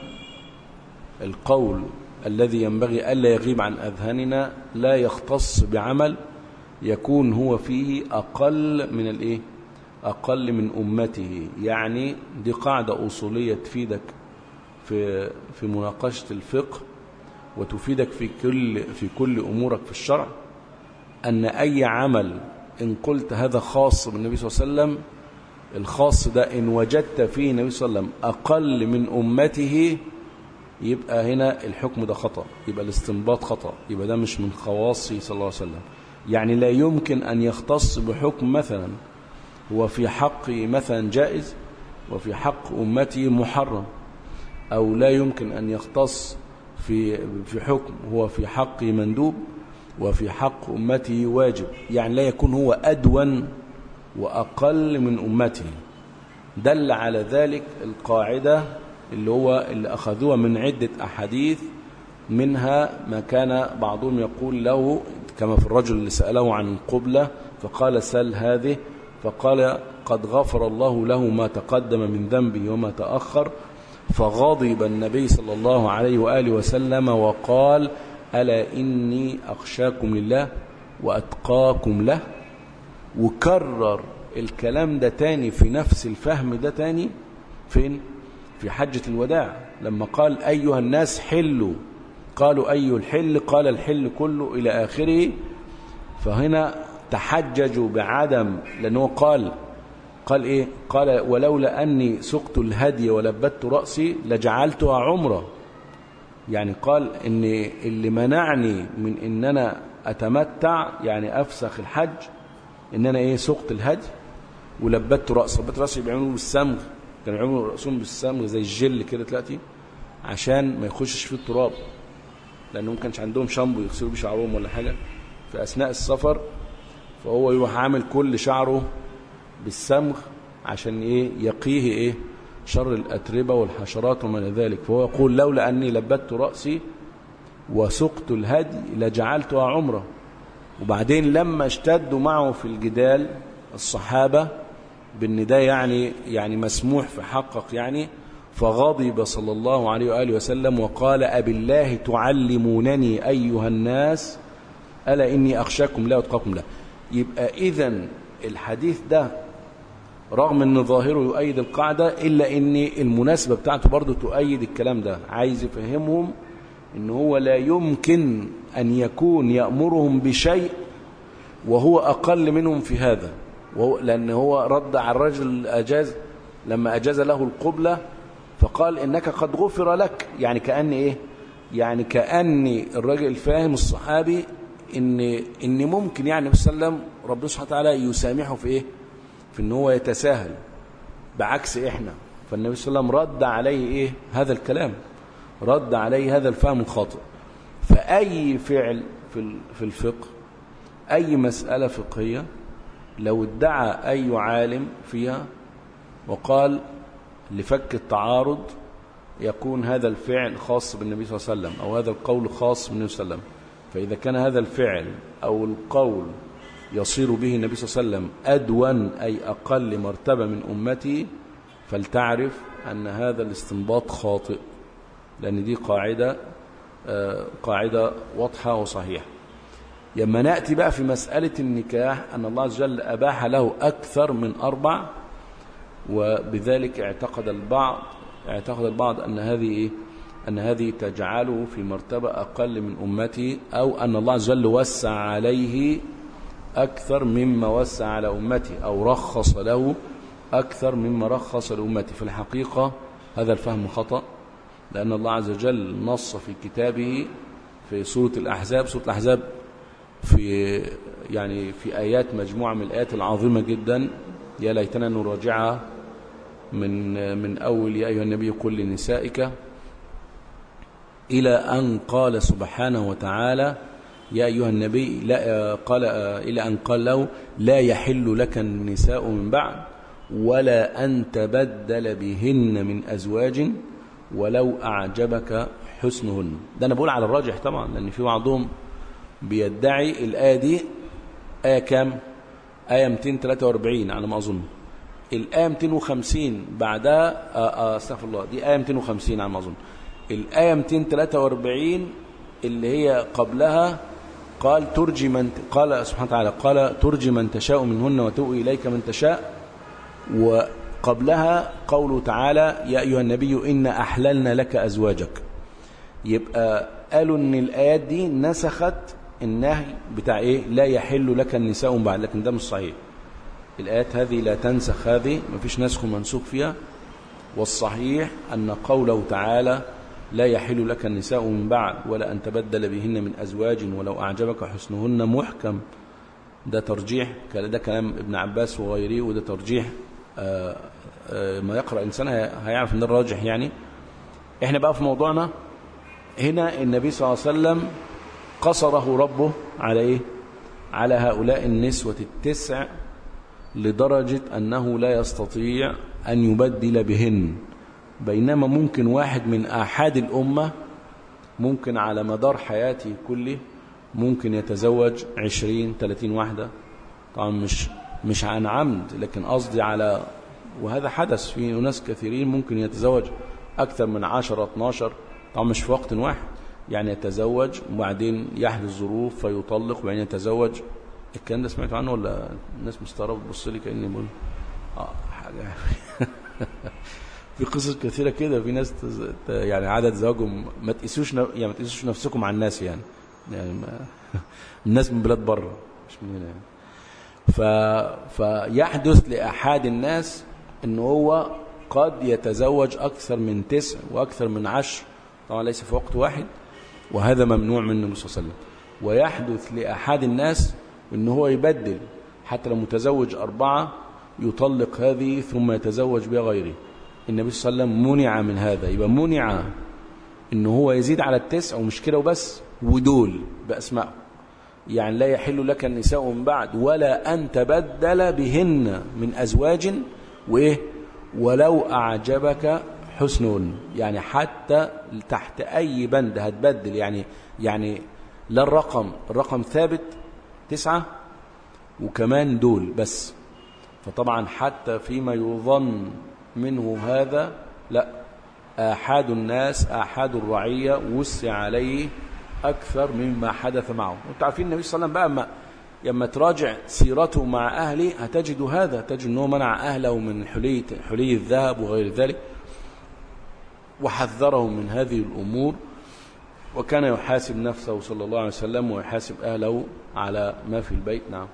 القول الذي ينبغي ألا يغيب عن أذهاننا لا يختص بعمل يكون هو فيه أقل من الإيه؟ أقل من أمته يعني دي قاعدة أصولية تفيدك في في مناقشة الفقه وتفيدك في كل في كل أمورك في الشرع أن أي عمل إن قلت هذا خاص بالنبي صلى الله عليه وسلم الخاص ده إن وجدت فيه النبي صلى الله عليه وسلم أقل من أمته يبقى هنا الحكم ده خطأ يبقى الاستنباط خطأ يبقى ده مش من خواصه صلى الله عليه وسلم يعني لا يمكن أن يختص بحكم مثلا هو في حق مثلا جائز وفي حق أمته محرم أو لا يمكن أن يختص في في حكم هو في حق مندوب وفي حق أمته واجب يعني لا يكون هو أدون وأقل من أمته دل على ذلك القاعدة اللي هو اللي أخذوها من عدة أحاديث منها ما كان بعضهم يقول له كما في الرجل اللي سأله عن القبلة فقال سل هذه فقال قد غفر الله له ما تقدم من ذنبه وما تأخر فغضب النبي صلى الله عليه وآله وسلم وقال ألا إني أخشاكم لله وأتقاكم له وكرر الكلام ده تاني في نفس الفهم ده تاني فين في حجة الوداع لما قال أيها الناس حلوا قالوا أي الحل قال الحل كله إلى آخره فهنا تحججوا بعدم لأنه قال قال إيه قال ولولا أني سقت الهدي ولبت رأسي لجعلتها عمرة يعني قال إن اللي منعني من إن أنا أتمتع يعني أفسخ الحج إن أنا إيه سقت الهدي ولبت رأسي لبت رأسي بيعملوا بالسمغ كانوا يعملوا رأسهم بالسمغ زي الجل كده دلوقتي عشان ما يخشش فيه التراب لأنه ما كانش عندهم شامبو يغسلوا بيه شعرهم ولا حاجة في أثناء السفر فهو يروح عامل كل شعره بالسمغ عشان ايه يقيه ايه شر الأتربة والحشرات وما إلى ذلك فهو يقول لولا أني لبت رأسي وسقت الهدي لجعلتها عمرة وبعدين لما اشتدوا معه في الجدال الصحابة بأن ده يعني يعني مسموح في حقق يعني فغضب صلى الله عليه وآله وسلم وقال أبي الله تعلمونني أيها الناس ألا إني أخشاكم لا واتقاكم لا يبقى إذا الحديث ده رغم ان ظاهره يؤيد القاعدة إلا أن المناسبة بتاعته برضه تؤيد الكلام ده عايز يفهمهم ان هو لا يمكن أن يكون يأمرهم بشيء وهو أقل منهم في هذا وهو لأن هو رد على الرجل أجاز لما أجاز له القبلة فقال إنك قد غفر لك يعني كأن إيه يعني كأن الراجل الفاهم الصحابي إن, إن ممكن يعني النبي صلى الله عليه وسلم ربنا سبحانه وتعالى يسامحه في إيه في إن هو يتساهل بعكس إحنا فالنبي صلى الله عليه وسلم رد عليه إيه هذا الكلام رد عليه هذا الفهم الخاطئ فأي فعل في الفقه أي مسألة فقهية لو ادعى أي عالم فيها وقال لفك التعارض يكون هذا الفعل خاص بالنبي صلى الله عليه وسلم أو هذا القول خاص بالنبي صلى الله عليه وسلم فإذا كان هذا الفعل أو القول يصير به النبي صلى الله عليه وسلم أدون أي أقل مرتبة من أمتي فلتعرف أن هذا الاستنباط خاطئ لأن دي قاعدة قاعدة واضحة وصحيحة لما نأتي بقى في مسألة النكاح أن الله عز وجل أباح له أكثر من أربع وبذلك اعتقد البعض اعتقد البعض أن هذه إيه؟ أن هذه تجعله في مرتبة أقل من أمته أو أن الله عز وجل وسع عليه أكثر مما وسع على أمته أو رخص له أكثر مما رخص لأمته في الحقيقة هذا الفهم خطأ لأن الله عز وجل نص في كتابه في سورة الأحزاب سورة الأحزاب في يعني في آيات مجموعة من الآيات العظيمة جدا يا ليتنا نراجعها من من أول يا أيها النبي قل لنسائك إلى أن قال سبحانه وتعالى يا أيها النبي لا قال إلى أن قال له لا يحل لك النساء من بعد ولا أن تبدل بهن من أزواج ولو أعجبك حسنهن ده أنا بقول على الراجح طبعا لأن في بعضهم بيدعي الآية دي آية كام آية 243 على ما أظن الآية 250 بعدها استغفر الله دي آية 250 على ما أظن الآية 243 اللي هي قبلها قال ترجي من قال سبحانه وتعالى قال ترجي من تشاء منهن وتؤوي إليك من تشاء وقبلها قوله تعالى يا أيها النبي إن أحللنا لك أزواجك يبقى قالوا ان الآيات دي نسخت النهي بتاع إيه لا يحل لك النساء بعد لكن ده مش صحيح الآيات هذه لا تنسخ هذه ما فيش نسخ منسوخ فيها والصحيح أن قوله تعالى لا يحل لك النساء من بعد ولا أن تبدل بهن من أزواج ولو أعجبك حسنهن محكم ده ترجيح ده كلام ابن عباس وغيره وده ترجيح آآ آآ ما يقرأ إنسان هيعرف ان ده الراجح يعني احنا بقى في موضوعنا هنا النبي صلى الله عليه وسلم قصره ربه على ايه على هؤلاء النسوة التسع لدرجة أنه لا يستطيع أن يبدل بهن بينما ممكن واحد من آحاد الأمة ممكن على مدار حياته كله ممكن يتزوج عشرين ثلاثين واحدة طبعا مش مش عن عمد لكن قصدي على وهذا حدث في ناس كثيرين ممكن يتزوج أكثر من عشرة 12 طبعا مش في وقت واحد يعني يتزوج وبعدين يحدث ظروف فيطلق وبعدين يتزوج الكلام ده سمعت عنه ولا الناس مستغربه بتبص لي كاني بقول اه حاجه في قصص كثيره كده في ناس تز... يعني عدد زواجهم ما تقيسوش ن... يعني ما تقيسوش نفسكم على الناس يعني يعني ما... الناس من بلاد بره مش من هنا يعني ف... فيحدث لاحد الناس ان هو قد يتزوج اكثر من تسع واكثر من عشر طبعا ليس في وقت واحد وهذا ممنوع من النبي صلى الله عليه وسلم ويحدث لأحد الناس ان هو يبدل حتى لو متزوج أربعة يطلق هذه ثم يتزوج بها غيره النبي صلى الله عليه وسلم منع من هذا يبقى منع ان هو يزيد على التسع ومش كده وبس ودول بأسماء يعني لا يحل لك النساء من بعد ولا أن تبدل بهن من أزواج وإيه ولو أعجبك حسن يعني حتى تحت أي بند هتبدل يعني يعني لا الرقم الرقم ثابت تسعة وكمان دول بس فطبعا حتى فيما يظن منه هذا لا آحاد الناس آحاد الرعية وسع عليه أكثر مما حدث معه وانتم عارفين النبي صلى الله عليه وسلم بقى لما تراجع سيرته مع أهله هتجد هذا تجد أنه منع أهله من حلي, حلي الذهب وغير ذلك وحذرهم من هذه الأمور وكان يحاسب نفسه صلى الله عليه وسلم ويحاسب أهله على ما في البيت نعم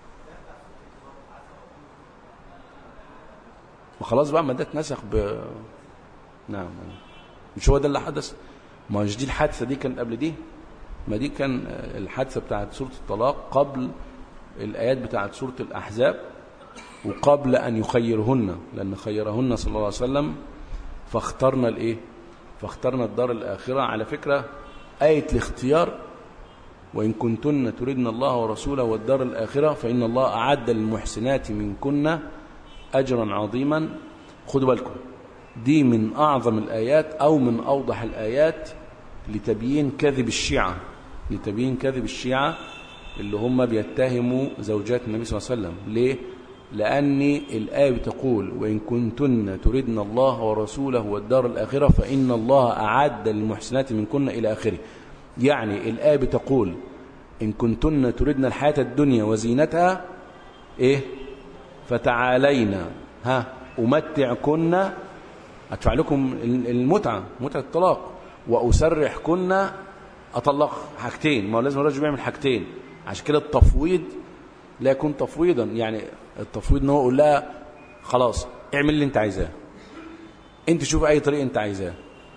وخلاص بقى ما ده اتنسخ ب نعم مش هو ده اللي حدث ما مش دي الحادثة دي كانت قبل دي ما دي كان الحادثة بتاعت سورة الطلاق قبل الآيات بتاعت سورة الأحزاب وقبل أن يخيرهن لأن خيرهن صلى الله عليه وسلم فاخترنا الإيه فاخترنا الدار الآخرة على فكرة آية الاختيار وإن كنتن تردن الله ورسوله والدار الآخرة فإن الله أعد للمحسنات منكن أجرا عظيما خدوا بالكم دي من أعظم الآيات أو من أوضح الآيات لتبيين كذب الشيعة لتبيين كذب الشيعة اللي هم بيتهموا زوجات النبي صلى الله عليه وسلم ليه؟ لأن الآية بتقول وإن كنتن تردن الله ورسوله والدار الآخرة فإن الله أعد للمحسنات منكن إلى آخره يعني الآية بتقول إن كنتن تردن الحياة الدنيا وزينتها إيه فتعالينا ها أمتعكن أدفع لكم المتعة متعة الطلاق وأسرحكن أطلق حاجتين ما هو لازم الرجل بيعمل حاجتين عشان كده التفويض لا يكون تفويضا يعني التفويض ان هو يقول لها خلاص اعمل اللي انت عايزاه انت شوف اي طريق انت عايزاه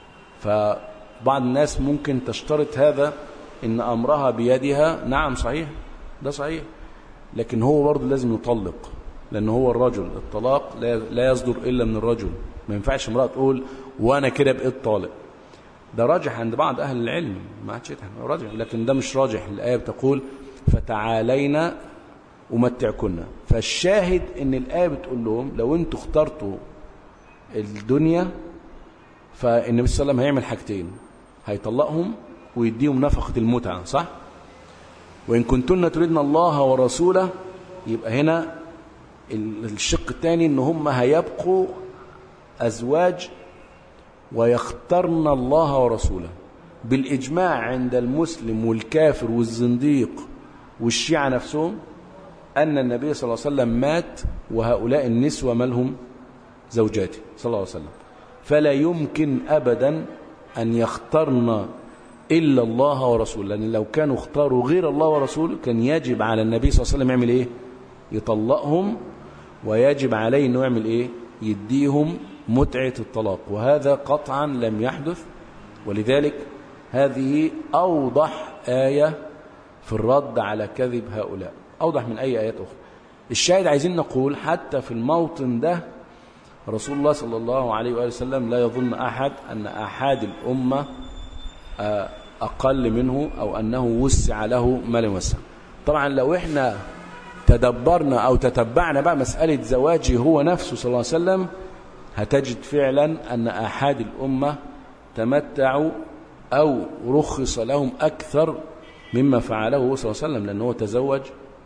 فبعض الناس ممكن تشترط هذا ان امرها بيدها نعم صحيح ده صحيح لكن هو برضه لازم يطلق لان هو الرجل الطلاق لا يصدر الا من الرجل ما ينفعش امراه تقول وانا كده بقيت طالق ده راجح عند بعض اهل العلم ما عادش راجح لكن ده مش راجح الايه بتقول فتعالينا أمتعكن فالشاهد ان الآية بتقول لهم لو انتوا اخترتوا الدنيا فالنبي صلى الله عليه وسلم هيعمل حاجتين هيطلقهم ويديهم نفقة المتعة صح وإن كنتن تريدن الله ورسوله يبقى هنا الشق الثاني ان هم هيبقوا أزواج ويخترن الله ورسوله بالإجماع عند المسلم والكافر والزنديق والشيعة نفسهم أن النبي صلى الله عليه وسلم مات وهؤلاء النسوة مالهم زوجاته صلى الله عليه وسلم فلا يمكن أبدا أن يخترن إلا الله ورسوله لأن لو كانوا اختاروا غير الله ورسوله كان يجب على النبي صلى الله عليه وسلم يعمل إيه يطلقهم ويجب عليه أنه يعمل إيه يديهم متعة الطلاق وهذا قطعا لم يحدث ولذلك هذه أوضح آية في الرد على كذب هؤلاء أوضح من أي آيات أخرى الشاهد عايزين نقول حتى في الموطن ده رسول الله صلى الله عليه وآله وسلم لا يظن أحد أن أحد الأمة أقل منه أو أنه وسع له ما لم يوسع طبعا لو إحنا تدبرنا أو تتبعنا بقى مسألة زواجه هو نفسه صلى الله عليه وسلم هتجد فعلا أن أحد الأمة تمتعوا أو رخص لهم أكثر مما فعله صلى الله عليه وسلم لأنه تزوج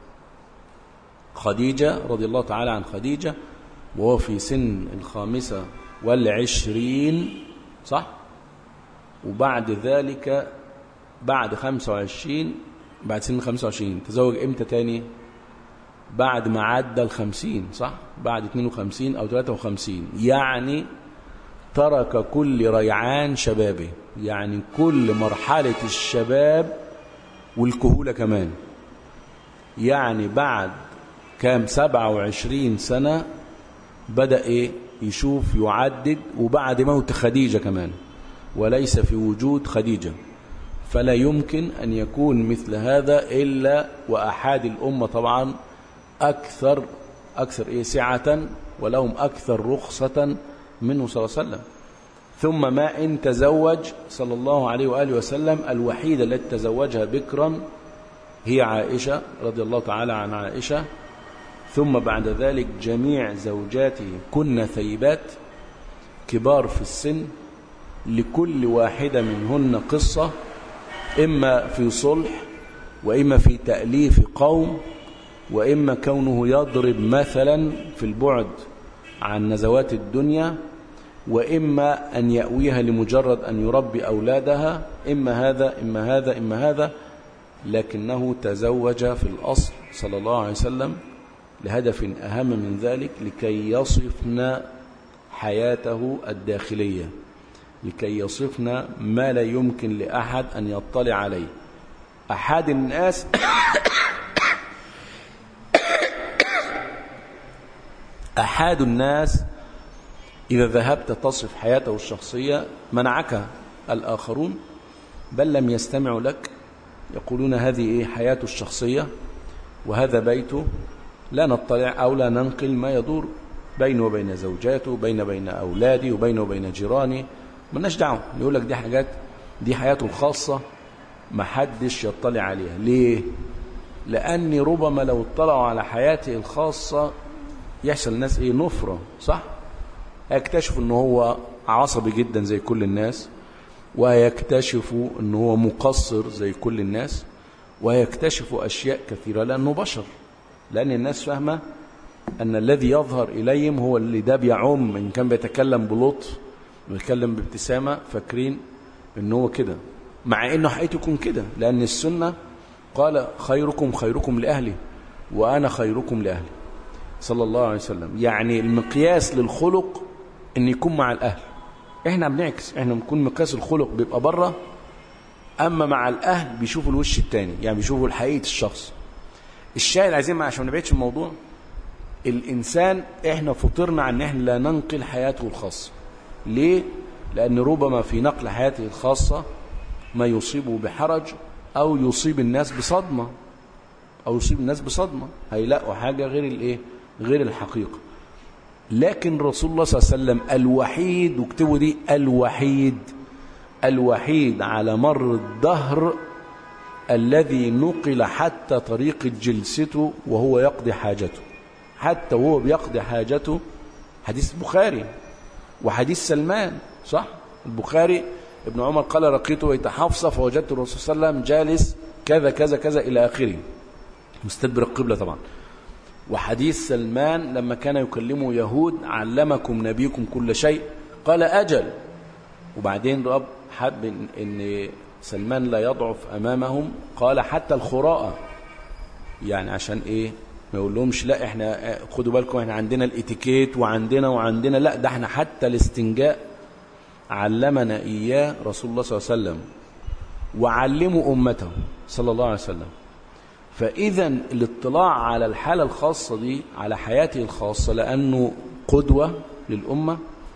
خديجة رضي الله تعالى عن خديجة وهو في سن الخامسة والعشرين صح وبعد ذلك بعد خمسة وعشرين بعد سن خمسة وعشرين تزوج امتى تاني بعد ما عدى الخمسين صح بعد اتنين وخمسين او تلاتة وخمسين يعني ترك كل ريعان شبابه يعني كل مرحلة الشباب والكهولة كمان يعني بعد كام سبعة وعشرين سنة بدأ إيه يشوف يعدد وبعد موت خديجة كمان وليس في وجود خديجة فلا يمكن أن يكون مثل هذا إلا وأحاد الأمة طبعا أكثر أكثر إيه سعة ولهم أكثر رخصة منه صلى الله عليه وسلم ثم ما إن تزوج صلى الله عليه وآله وسلم الوحيدة التي تزوجها بكرا هي عائشة رضي الله تعالى عن عائشة ثم بعد ذلك جميع زوجاته كن ثيبات كبار في السن لكل واحدة منهن قصة إما في صلح وإما في تأليف قوم وإما كونه يضرب مثلا في البعد عن نزوات الدنيا وإما أن يأويها لمجرد أن يربي أولادها إما هذا إما هذا إما هذا لكنه تزوج في الأصل صلى الله عليه وسلم لهدف أهم من ذلك لكي يصفنا حياته الداخلية لكي يصفنا ما لا يمكن لأحد أن يطلع عليه أحد الناس أحد الناس إذا ذهبت تصف حياته الشخصية منعك الآخرون بل لم يستمعوا لك يقولون هذه إيه حياته الشخصية وهذا بيته لا نطلع أو لا ننقل ما يدور بينه وبين زوجاته بين بين أولادي وبينه وبين جيراني مالناش دعوه يقول لك دي حاجات دي حياته الخاصة ما حدش يطلع عليها ليه لأني ربما لو اطلعوا على حياته الخاصة يحصل الناس ايه نفرة صح هيكتشفوا ان هو عصبي جدا زي كل الناس ويكتشفوا ان هو مقصر زي كل الناس ويكتشفوا اشياء كثيرة لانه بشر لان الناس فاهمة ان الذي يظهر اليهم هو اللي ده بيعم ان كان بيتكلم بلطف بيتكلم بابتسامة فاكرين ان هو كده مع انه حقيقته يكون كده لان السنة قال خيركم خيركم لأهلي وأنا خيركم لأهلي صلى الله عليه وسلم يعني المقياس للخلق ان يكون مع الأهل احنا بنعكس احنا بنكون مقياس الخلق بيبقى بره اما مع الاهل بيشوفوا الوش التاني يعني بيشوفوا حقيقه الشخص الشاهد عايزين عشان ما نبعدش الموضوع الانسان احنا فطرنا عن ان احنا لا ننقل حياته الخاصه ليه لان ربما في نقل حياته الخاصه ما يصيبه بحرج او يصيب الناس بصدمه او يصيب الناس بصدمه هيلاقوا حاجه غير الايه غير الحقيقه لكن رسول الله صلى الله عليه وسلم الوحيد واكتبوا دي الوحيد الوحيد على مر الدهر الذي نقل حتى طريقة جلسته وهو يقضي حاجته حتى وهو بيقضي حاجته حديث البخاري وحديث سلمان صح البخاري ابن عمر قال رقيت ويتحفص فوجدت الرسول صلى الله عليه وسلم جالس كذا كذا كذا إلى آخره مستدبر القبلة طبعا وحديث سلمان لما كان يكلمه يهود علمكم نبيكم كل شيء قال أجل وبعدين رب حب إن, إن سلمان لا يضعف أمامهم قال حتى الخراءة يعني عشان إيه ما يقول لهمش لا احنا خدوا بالكم احنا عندنا الاتيكيت وعندنا وعندنا لا ده احنا حتى الاستنجاء علمنا إياه رسول الله صلى الله عليه وسلم وعلموا أمته صلى الله عليه وسلم فإذا الاطلاع على الحالة الخاصة دي على حياته الخاصة لأنه قدوة للأمة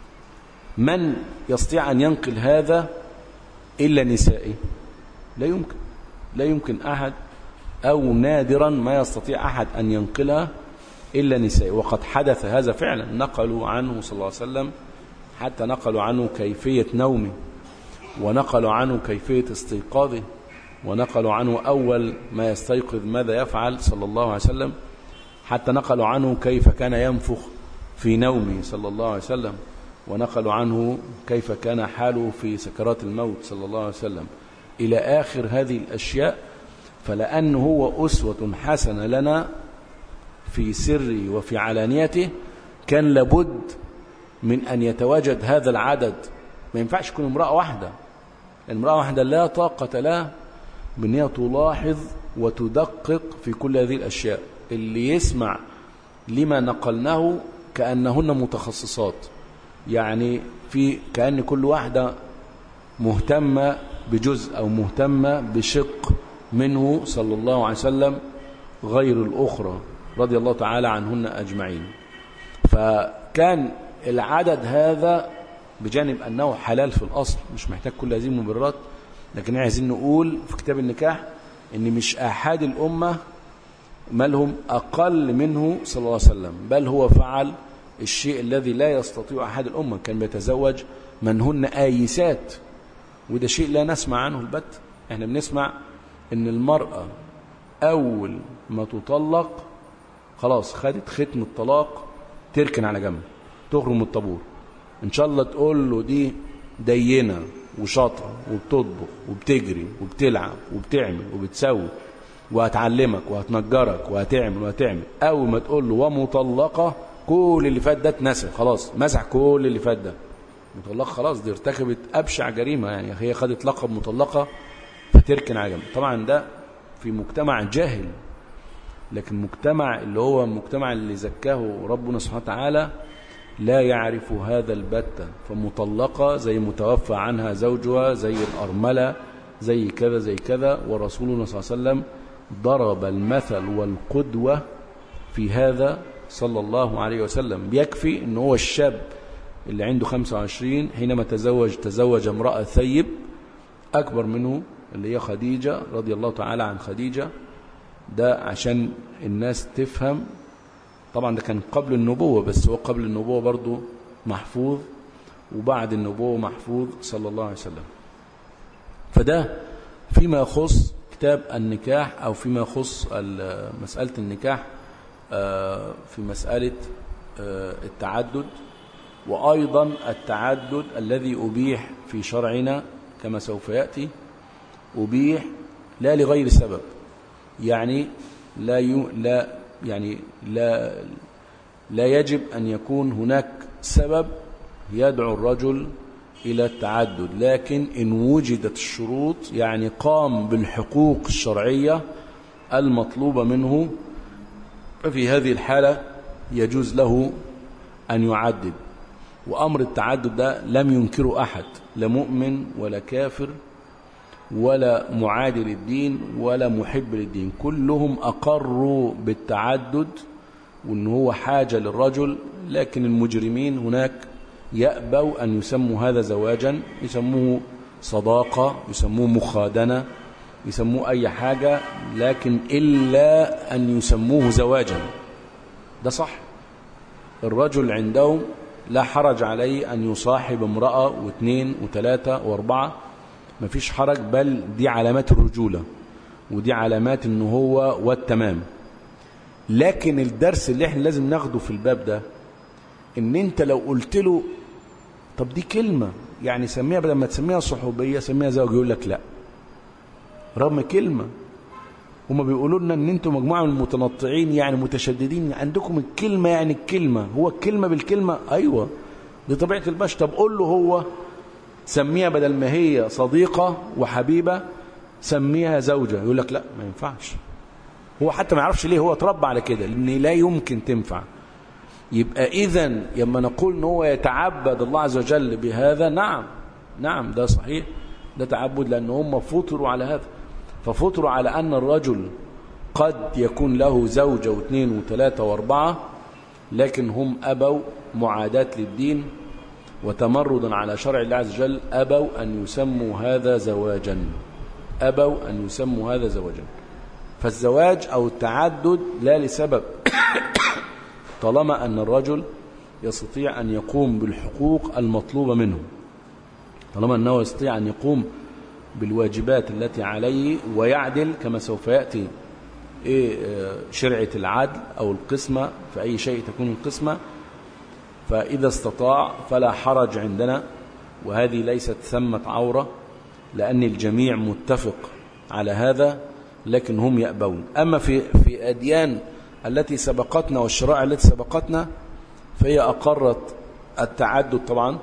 من يستطيع أن ينقل هذا إلا نسائه لا يمكن لا يمكن أحد أو نادرا ما يستطيع أحد أن ينقلها إلا نسائه وقد حدث هذا فعلا نقلوا عنه صلى الله عليه وسلم حتى نقلوا عنه كيفية نومه ونقلوا عنه كيفية استيقاظه ونقلوا عنه أول ما يستيقظ ماذا يفعل صلى الله عليه وسلم حتى نقلوا عنه كيف كان ينفخ في نومه صلى الله عليه وسلم ونقلوا عنه كيف كان حاله في سكرات الموت صلى الله عليه وسلم إلى آخر هذه الأشياء فلأنه هو أسوة حسنة لنا في سره وفي علانيته كان لابد من أن يتواجد هذا العدد ما ينفعش يكون امرأة واحدة امرأة واحدة لا طاقة لها بأن هي تلاحظ وتدقق في كل هذه الأشياء اللي يسمع لما نقلناه كأنهن متخصصات يعني في كأن كل واحدة مهتمة بجزء أو مهتمة بشق منه صلى الله عليه وسلم غير الأخرى رضي الله تعالى عنهن أجمعين فكان العدد هذا بجانب أنه حلال في الأصل مش محتاج كل هذه المبررات لكن عايزين نقول في كتاب النكاح ان مش احد الامه مالهم اقل منه صلى الله عليه وسلم بل هو فعل الشيء الذي لا يستطيع احد الامه كان بيتزوج من هن آيسات وده شيء لا نسمع عنه البت احنا بنسمع ان المرأة اول ما تطلق خلاص خدت ختم الطلاق تركن على جنب تخرج من الطابور ان شاء الله تقول له دي دينه وشاطره وبتطبخ وبتجري وبتلعب وبتعمل وبتسوي وهتعلمك وهتنجرك وهتعمل وهتعمل اول ما تقول له ومطلقه كل اللي فات ده اتنسى خلاص مسح كل اللي فات ده مطلقه خلاص دي ارتكبت ابشع جريمه يعني هي خدت لقب مطلقه فتركن على جنب طبعا ده في مجتمع جاهل لكن مجتمع اللي هو المجتمع اللي زكاه ربنا سبحانه وتعالى لا يعرف هذا البتة فمطلقة زي متوفى عنها زوجها زي الأرملة زي كذا زي كذا ورسولنا صلى الله عليه وسلم ضرب المثل والقدوة في هذا صلى الله عليه وسلم بيكفي ان هو الشاب اللي عنده 25 حينما تزوج تزوج امرأة ثيب أكبر منه اللي هي خديجة رضي الله تعالى عن خديجة ده عشان الناس تفهم طبعا ده كان قبل النبوة بس هو قبل النبوة برضو محفوظ وبعد النبوة محفوظ صلى الله عليه وسلم فده فيما يخص كتاب النكاح أو فيما يخص مسألة النكاح في مسألة التعدد وأيضا التعدد الذي أبيح في شرعنا كما سوف يأتي أبيح لا لغير سبب يعني لا ي... لا يعني لا لا يجب أن يكون هناك سبب يدعو الرجل إلى التعدد لكن إن وجدت الشروط يعني قام بالحقوق الشرعية المطلوبة منه ففي هذه الحالة يجوز له أن يعدد وأمر التعدد ده لم ينكره أحد لا مؤمن ولا كافر ولا معادي للدين ولا محب للدين كلهم أقروا بالتعدد وأن هو حاجة للرجل لكن المجرمين هناك يأبوا أن يسموا هذا زواجا يسموه صداقة يسموه مخادنة يسموه أي حاجة لكن إلا أن يسموه زواجا ده صح الرجل عندهم لا حرج عليه أن يصاحب امرأة واثنين وثلاثة واربعة مفيش حرج بل دي علامات الرجولة ودي علامات ان هو والتمام لكن الدرس اللي احنا لازم ناخده في الباب ده ان انت لو قلت له طب دي كلمة يعني سميها بدل ما تسميها صحوبية سميها زوج يقول لك لا رغم كلمة هما بيقولوا لنا ان انتوا مجموعة من المتنطعين يعني متشددين عندكم الكلمة يعني الكلمة هو الكلمة بالكلمة ايوه دي طبيعة البشر طب قول له هو سميها بدل ما هي صديقة وحبيبة سميها زوجة يقول لك لا ما ينفعش هو حتى ما يعرفش ليه هو اتربى على كده لان لا يمكن تنفع يبقى اذا لما نقول ان هو يتعبد الله عز وجل بهذا نعم نعم ده صحيح ده تعبد لان هم فطروا على هذا ففطروا على ان الرجل قد يكون له زوجة واثنين وثلاثة واربعة لكن هم ابوا معاداة للدين وتمردا على شرع الله عز وجل أبوا أن يسموا هذا زواجا أبوا أن يسموا هذا زواجا فالزواج أو التعدد لا لسبب طالما أن الرجل يستطيع أن يقوم بالحقوق المطلوبة منه طالما أنه يستطيع أن يقوم بالواجبات التي عليه ويعدل كما سوف يأتي إيه شرعة العدل أو القسمة في أي شيء تكون القسمة فإذا استطاع فلا حرج عندنا وهذه ليست ثمة عورة لأن الجميع متفق على هذا لكن هم يأبون أما في في أديان التي سبقتنا والشرائع التي سبقتنا فهي أقرت التعدد طبعا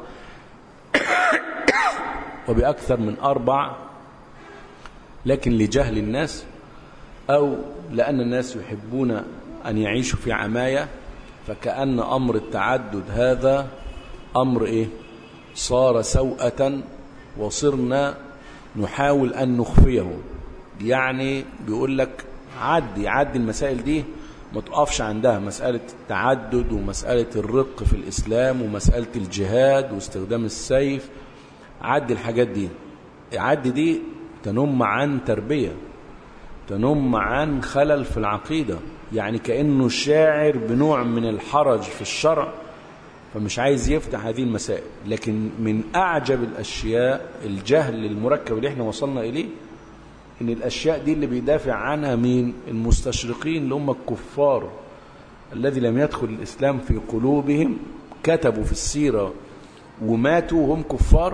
وبأكثر من أربع لكن لجهل الناس أو لأن الناس يحبون أن يعيشوا في عماية فكأن أمر التعدد هذا أمر إيه صار سوءة وصرنا نحاول أن نخفيه يعني بيقول لك عدي عدي المسائل دي ما تقفش عندها مسألة التعدد ومسألة الرق في الإسلام ومسألة الجهاد واستخدام السيف عدي الحاجات دي عدي دي تنم عن تربية تنم عن خلل في العقيدة يعني كأنه شاعر بنوع من الحرج في الشرع فمش عايز يفتح هذه المسائل لكن من أعجب الأشياء الجهل المركب اللي احنا وصلنا إليه إن الأشياء دي اللي بيدافع عنها مين المستشرقين اللي هم الكفار الذي لم يدخل الإسلام في قلوبهم كتبوا في السيرة وماتوا وهم كفار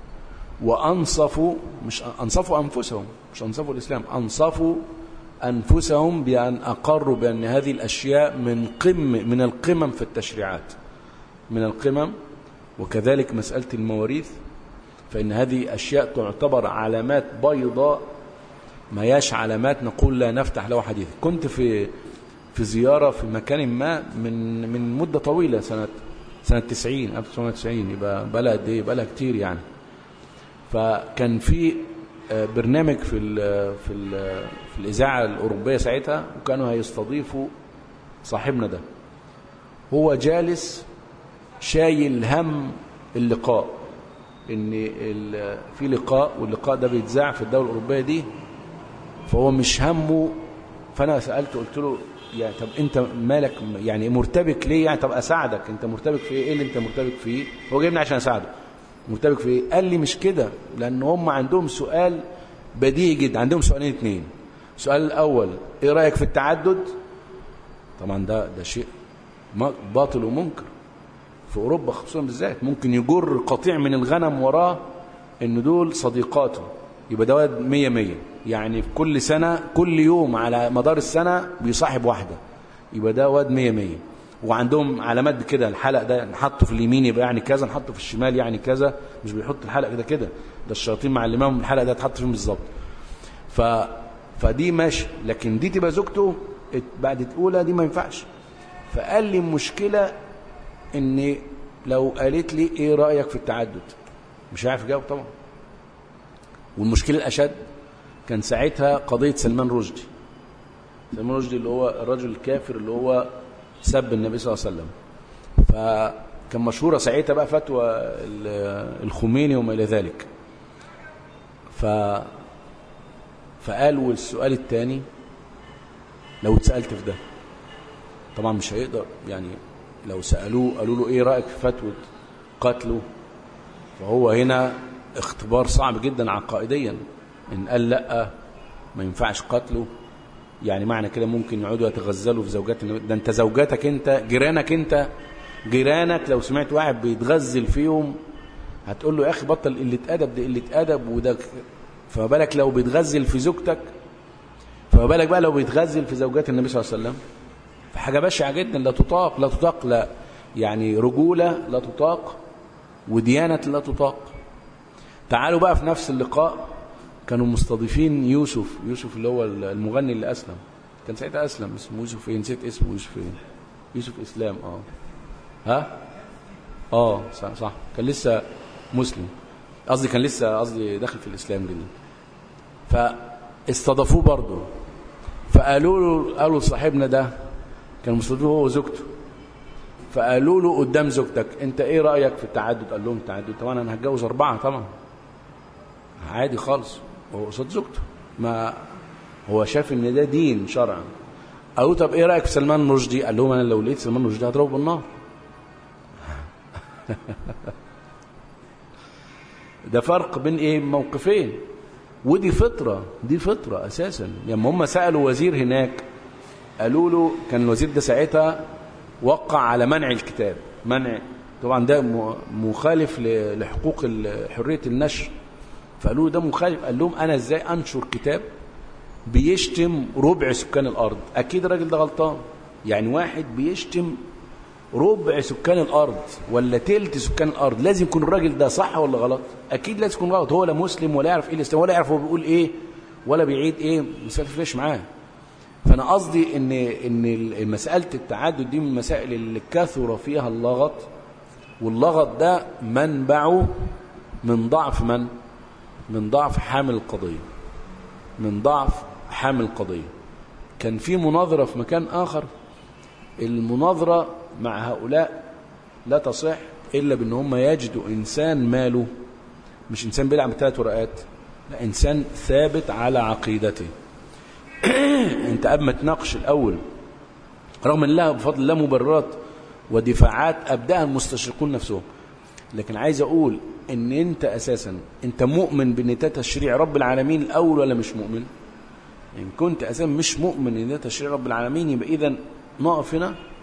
وأنصفوا مش أنصفوا أنفسهم مش أنصفوا الإسلام أنصفوا أنفسهم بأن أقروا بأن هذه الأشياء من قم من القمم في التشريعات من القمم وكذلك مسألة المواريث فإن هذه أشياء تعتبر علامات بيضاء ما ياش علامات نقول لا نفتح له حديث كنت في في زيارة في مكان ما من من مدة طويلة سنة سنة 90 1990 يبقى بقى قد ايه بقى كتير يعني فكان في برنامج في ال في ال في الإذاعة الأوروبية ساعتها وكانوا هيستضيفوا صاحبنا ده هو جالس شايل هم اللقاء ان في لقاء واللقاء ده بيتذاع في الدولة الأوروبية دي فهو مش همه فأنا سألته قلت له يعني طب انت مالك يعني مرتبك ليه يعني طب اساعدك انت مرتبك في ايه اللي انت مرتبك فيه هو جايبني عشان اساعده مرتبك في ايه قال لي مش كده لان هم عندهم سؤال بديهي جدا عندهم سؤالين اثنين السؤال الاول ايه رايك في التعدد طبعا ده ده شيء باطل ومنكر في اوروبا خصوصا بالذات ممكن يجر قطيع من الغنم وراه ان دول صديقاته يبقى ده واد 100 100 يعني في كل سنه كل يوم على مدار السنه بيصاحب واحده يبقى ده واد 100 100 وعندهم علامات بكده الحلق ده نحطه في اليمين يبقى يعني كذا نحطه في الشمال يعني كذا مش بيحط الحلق كده كده ده الشياطين مع الامام الحلق ده اتحط فين بالظبط ف فدي ماشي لكن دي تبقى زوجته بعد الاولى دي ما ينفعش فقال لي المشكله ان لو قالت لي ايه رايك في التعدد مش عارف اجاوب طبعا والمشكله الاشد كان ساعتها قضيه سلمان رشدي سلمان رشدي اللي هو الرجل الكافر اللي هو سب النبي صلى الله عليه وسلم فكان مشهوره ساعتها بقى فتوى الخميني وما الى ذلك ف فقال والسؤال الثاني لو اتسالت في ده طبعا مش هيقدر يعني لو سالوه قالوا له ايه رايك في فتوى قتله فهو هنا اختبار صعب جدا عقائديا ان قال لا ما ينفعش قتله يعني معنى كده ممكن يقعدوا يتغزلوا في زوجات ده انت زوجاتك انت جيرانك انت جيرانك لو سمعت واحد بيتغزل فيهم هتقول له يا اخي بطل قله ادب ده قله ادب وده فما بالك لو بيتغزل في زوجتك فما بالك بقى لو بيتغزل في زوجات النبي صلى الله عليه وسلم فحاجه بشعه جدا لا تطاق لا تطاق لا يعني رجوله لا تطاق وديانه لا تطاق تعالوا بقى في نفس اللقاء كانوا مستضيفين يوسف يوسف اللي هو المغني اللي اسلم كان ساعتها اسلم اسمه يوسف ايه نسيت اسمه يوسف ايه يوسف اسلام اه ها اه صح, صح. كان لسه مسلم قصدي كان لسه قصدي داخل في الاسلام جديد فاستضافوه برضه فقالوا له قالوا لصاحبنا ده كان مستضيفه هو وزوجته فقالوا له قدام زوجتك انت ايه رايك في التعدد قال لهم التعدد طبعا انا هتجوز اربعه طبعا عادي خالص هو قصاد زوجته ما هو شاف ان ده دين شرعا قالوا طب ايه رايك في سلمان رشدي قال لهم انا لو لقيت سلمان رشدي هضربه بالنار ده فرق بين ايه موقفين ودي فطره دي فطره اساسا لما هم سالوا وزير هناك قالوا له كان الوزير ده ساعتها وقع على منع الكتاب منع طبعا ده مخالف لحقوق حريه النشر فقالوا له ده مخالف قال لهم انا ازاي انشر كتاب بيشتم ربع سكان الارض اكيد الراجل ده غلطان يعني واحد بيشتم ربع سكان الارض ولا تلت سكان الارض لازم يكون الراجل ده صح ولا غلط اكيد لازم يكون غلط هو لا مسلم ولا يعرف ايه الاسلام ولا يعرف هو بيقول ايه ولا بيعيد ايه مش فيش معاه فانا قصدي ان ان مساله التعدد دي من المسائل اللي كثر فيها اللغط واللغط ده منبعه من ضعف من من ضعف حامل القضيه من ضعف حامل القضيه كان في مناظره في مكان اخر المناظره مع هؤلاء لا تصح الا بان هم يجدوا انسان ماله مش انسان بيلعب بثلاث ورقات لا انسان ثابت على عقيدته انت قبل ما تناقش الاول رغم ان لها بفضل الله مبررات ودفاعات ابداها المستشرقون نفسهم لكن عايز اقول ان انت اساسا انت مؤمن بان ده تشريع رب العالمين الاول ولا مش مؤمن ان كنت اساسا مش مؤمن ان ده تشريع رب العالمين يبقى اذا نقف هنا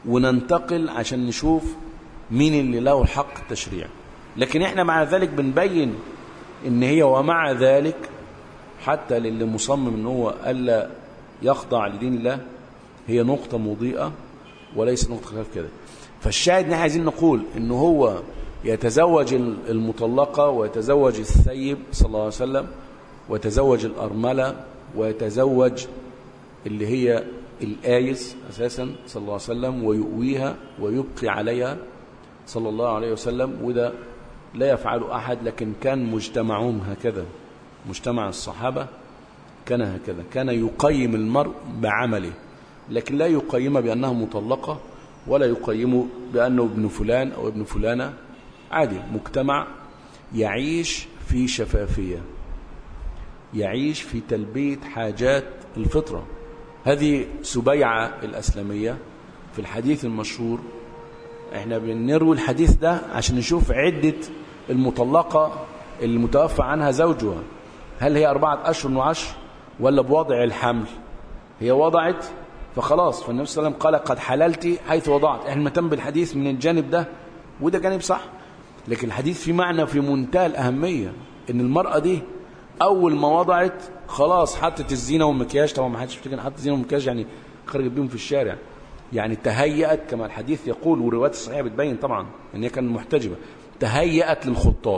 وننتقل عشان نشوف مين اللي له الحق التشريع لكن احنا مع ذلك بنبين ان هي ومع ذلك حتى للي مصمم ان هو الا يخضع لدين الله هي نقطة مضيئة وليس نقطة خلاف كده فالشاهد نحن عايزين نقول ان هو يتزوج المطلقة ويتزوج الثيب صلى الله عليه وسلم ويتزوج الأرملة ويتزوج اللي هي الآيس أساسا صلى الله عليه وسلم ويؤويها ويبقي عليها صلى الله عليه وسلم وده لا يفعل أحد لكن كان مجتمعهم هكذا مجتمع الصحابة كان هكذا كان يقيم المرء بعمله لكن لا يقيم بأنها مطلقة ولا يقيم بأنه ابن فلان أو ابن فلانة عادي مجتمع يعيش في شفافية يعيش في تلبية حاجات الفطرة هذه سبيعة الأسلامية في الحديث المشهور احنا بنروي الحديث ده عشان نشوف عدة المطلقة المتوفى عنها زوجها هل هي أربعة أشهر وعشر ولا بوضع الحمل هي وضعت فخلاص فالنبي صلى الله عليه وسلم قال قد حللت حيث وضعت احنا مهتم بالحديث من الجانب ده وده جانب صح لكن الحديث في معنى في منتهى الأهمية ان المرأة دي أول ما وضعت خلاص حطت الزينة والمكياج طبعا ما حدش بتيجي حط الزينة والمكياج يعني خرجت بيهم في الشارع يعني تهيأت كما الحديث يقول والروايات الصحيحة بتبين طبعا ان هي كانت محتجبة تهيأت للخطاب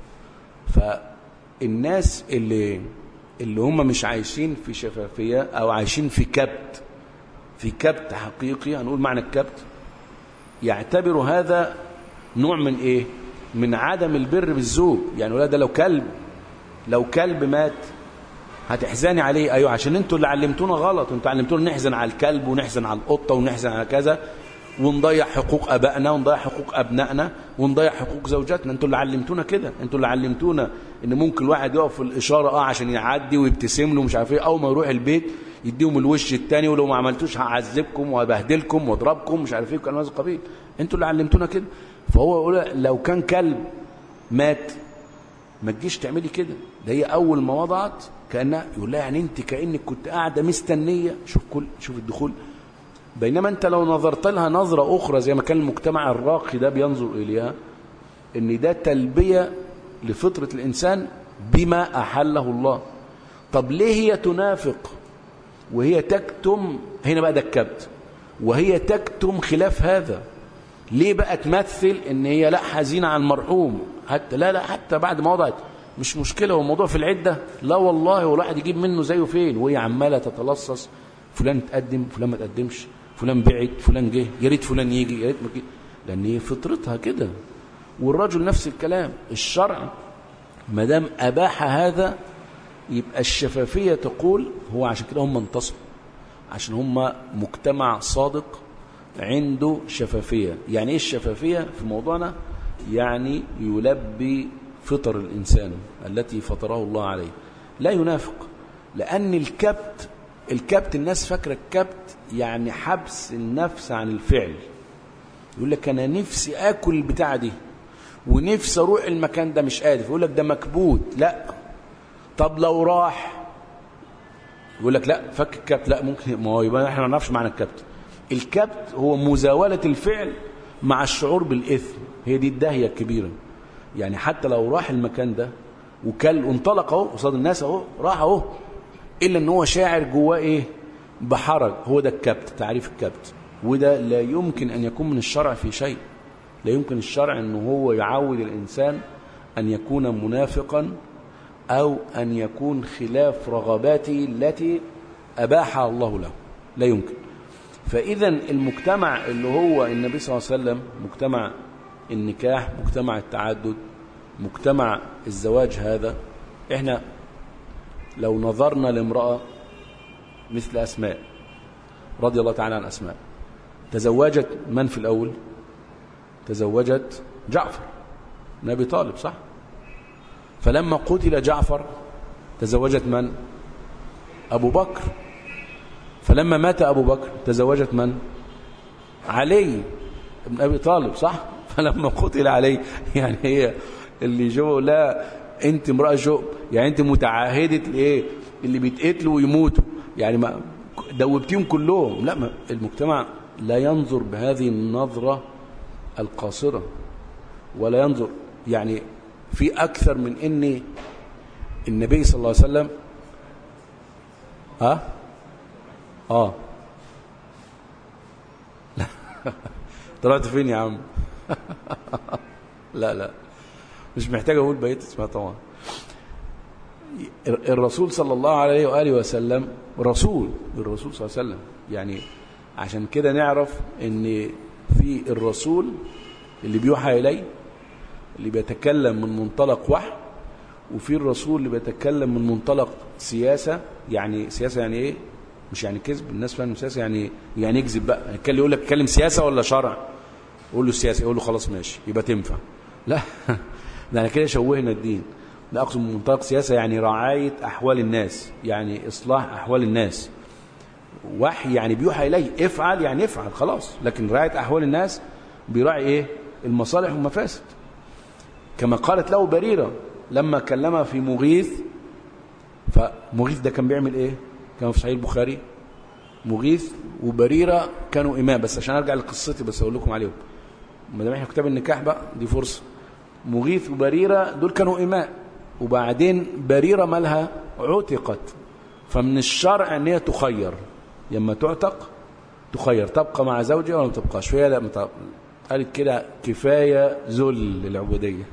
فالناس اللي اللي هم مش عايشين في شفافية أو عايشين في كبت في كبت حقيقي هنقول معنى الكبت يعتبر هذا نوع من ايه من عدم البر بالزوج يعني ولا ده لو كلب لو كلب مات هتحزني عليه ايوه عشان انتوا اللي علمتونا غلط انتوا علمتونا نحزن على الكلب ونحزن على القطه ونحزن على كذا ونضيع حقوق ابائنا ونضيع حقوق ابنائنا ونضيع حقوق زوجاتنا انتوا اللي علمتونا كده انتوا اللي علمتونا ان ممكن الواحد يقف في الاشاره اه عشان يعدي ويبتسم له مش عارف ايه اول ما يروح البيت يديهم الوش الثاني ولو ما عملتوش هعذبكم وابهدلكم واضربكم مش عارف ايه وكلام هذا القبيل انتوا اللي علمتونا كده فهو يقول لو كان كلب مات ما تجيش تعملي كده ده هي اول ما وضعت كانها يقول لها يعني انت كانك كنت قاعده مستنيه شوف كل شوف الدخول بينما انت لو نظرت لها نظره اخرى زي ما كان المجتمع الراقي ده بينظر اليها ان ده تلبيه لفطره الانسان بما احله الله طب ليه هي تنافق وهي تكتم هنا بقى ده الكبت وهي تكتم خلاف هذا ليه بقى تمثل ان هي لا حزينه على المرحوم حتى لا لا حتى بعد ما وضعت مش مشكله هو الموضوع في العده لا والله هو الواحد يجيب منه زيه فين وهي عماله تتلصص فلان تقدم فلان ما تقدمش فلان بعد فلان جه يا ريت فلان يجي يا ريت ما جه لان هي فطرتها كده والرجل نفس الكلام الشرع ما دام اباح هذا يبقى الشفافيه تقول هو عشان كده هم انتصروا عشان هم مجتمع صادق عنده شفافيه يعني ايه الشفافيه في موضوعنا يعني يلبي فطر الانسان التي فطره الله عليه لا ينافق لان الكبت الكبت الناس فاكره الكبت يعني حبس النفس عن الفعل يقول لك انا نفسي اكل البتاعه دي ونفسي اروح المكان ده مش قادر يقول لك ده مكبوت لا طب لو راح يقول لك لا فك الكبت لا ممكن ما هو يبقى احنا ما نعرفش معنى الكبت الكبت هو مزاوله الفعل مع الشعور بالاثم هي دي الداهيه الكبيره يعني حتى لو راح المكان ده وكل وانطلق اهو قصاد الناس اهو راح اهو الا ان هو شاعر جواه ايه بحرج هو ده الكبت تعريف الكبت وده لا يمكن ان يكون من الشرع في شيء لا يمكن الشرع ان هو يعود الانسان ان يكون منافقا او ان يكون خلاف رغباته التي اباحها الله له لا يمكن فاذا المجتمع اللي هو النبي صلى الله عليه وسلم مجتمع النكاح مجتمع التعدد مجتمع الزواج هذا احنا لو نظرنا لامرأة مثل أسماء رضي الله تعالى عن أسماء تزوجت من في الأول تزوجت جعفر نبي طالب صح فلما قتل جعفر تزوجت من أبو بكر فلما مات أبو بكر تزوجت من علي ابن أبي طالب صح فلما قتل علي يعني هي اللي جو لا انت امرأة جو يعني انت متعاهدة الايه اللي بيتقتلوا ويموتوا يعني ما دوبتيهم كلهم لا ما المجتمع لا ينظر بهذه النظرة القاصرة ولا ينظر يعني في أكثر من إن النبي صلى الله عليه وسلم ها اه لا طلعت فين يا عم لا لا مش محتاج اقول بقيه اسمها طبعا الرسول صلى الله عليه واله وسلم رسول الرسول صلى الله عليه وسلم يعني عشان كده نعرف ان في الرسول اللي بيوحى اليه اللي بيتكلم من منطلق وحي وفي الرسول اللي بيتكلم من منطلق سياسة يعني سياسة يعني ايه مش يعني كذب الناس فاهم سياسة يعني يعني يكذب بقى يعني كان يقول لك اتكلم سياسة ولا شرع يقول له سياسة يقول له خلاص ماشي يبقى تنفع لا ده انا كده شوهنا الدين لا اقصد من منطلق سياسة يعني رعاية احوال الناس يعني اصلاح احوال الناس وحي يعني بيوحى اليه افعل يعني افعل خلاص لكن رعاية احوال الناس بيراعي ايه المصالح والمفاسد كما قالت له بريرة لما كلمها في مغيث فمغيث ده كان بيعمل ايه كان في صحيح البخاري مغيث وبريرة كانوا إمام بس عشان أرجع لقصتي بس أقول لكم عليهم ما دام احنا كتاب النكاح بقى دي فرصة مغيث وبريرة دول كانوا إماء وبعدين بريرة مالها عتقت فمن الشرع ان هي تخير لما تعتق تخير تبقى مع زوجها ولا ما تبقاش فهي لا قالت كده كفاية ذل العبودية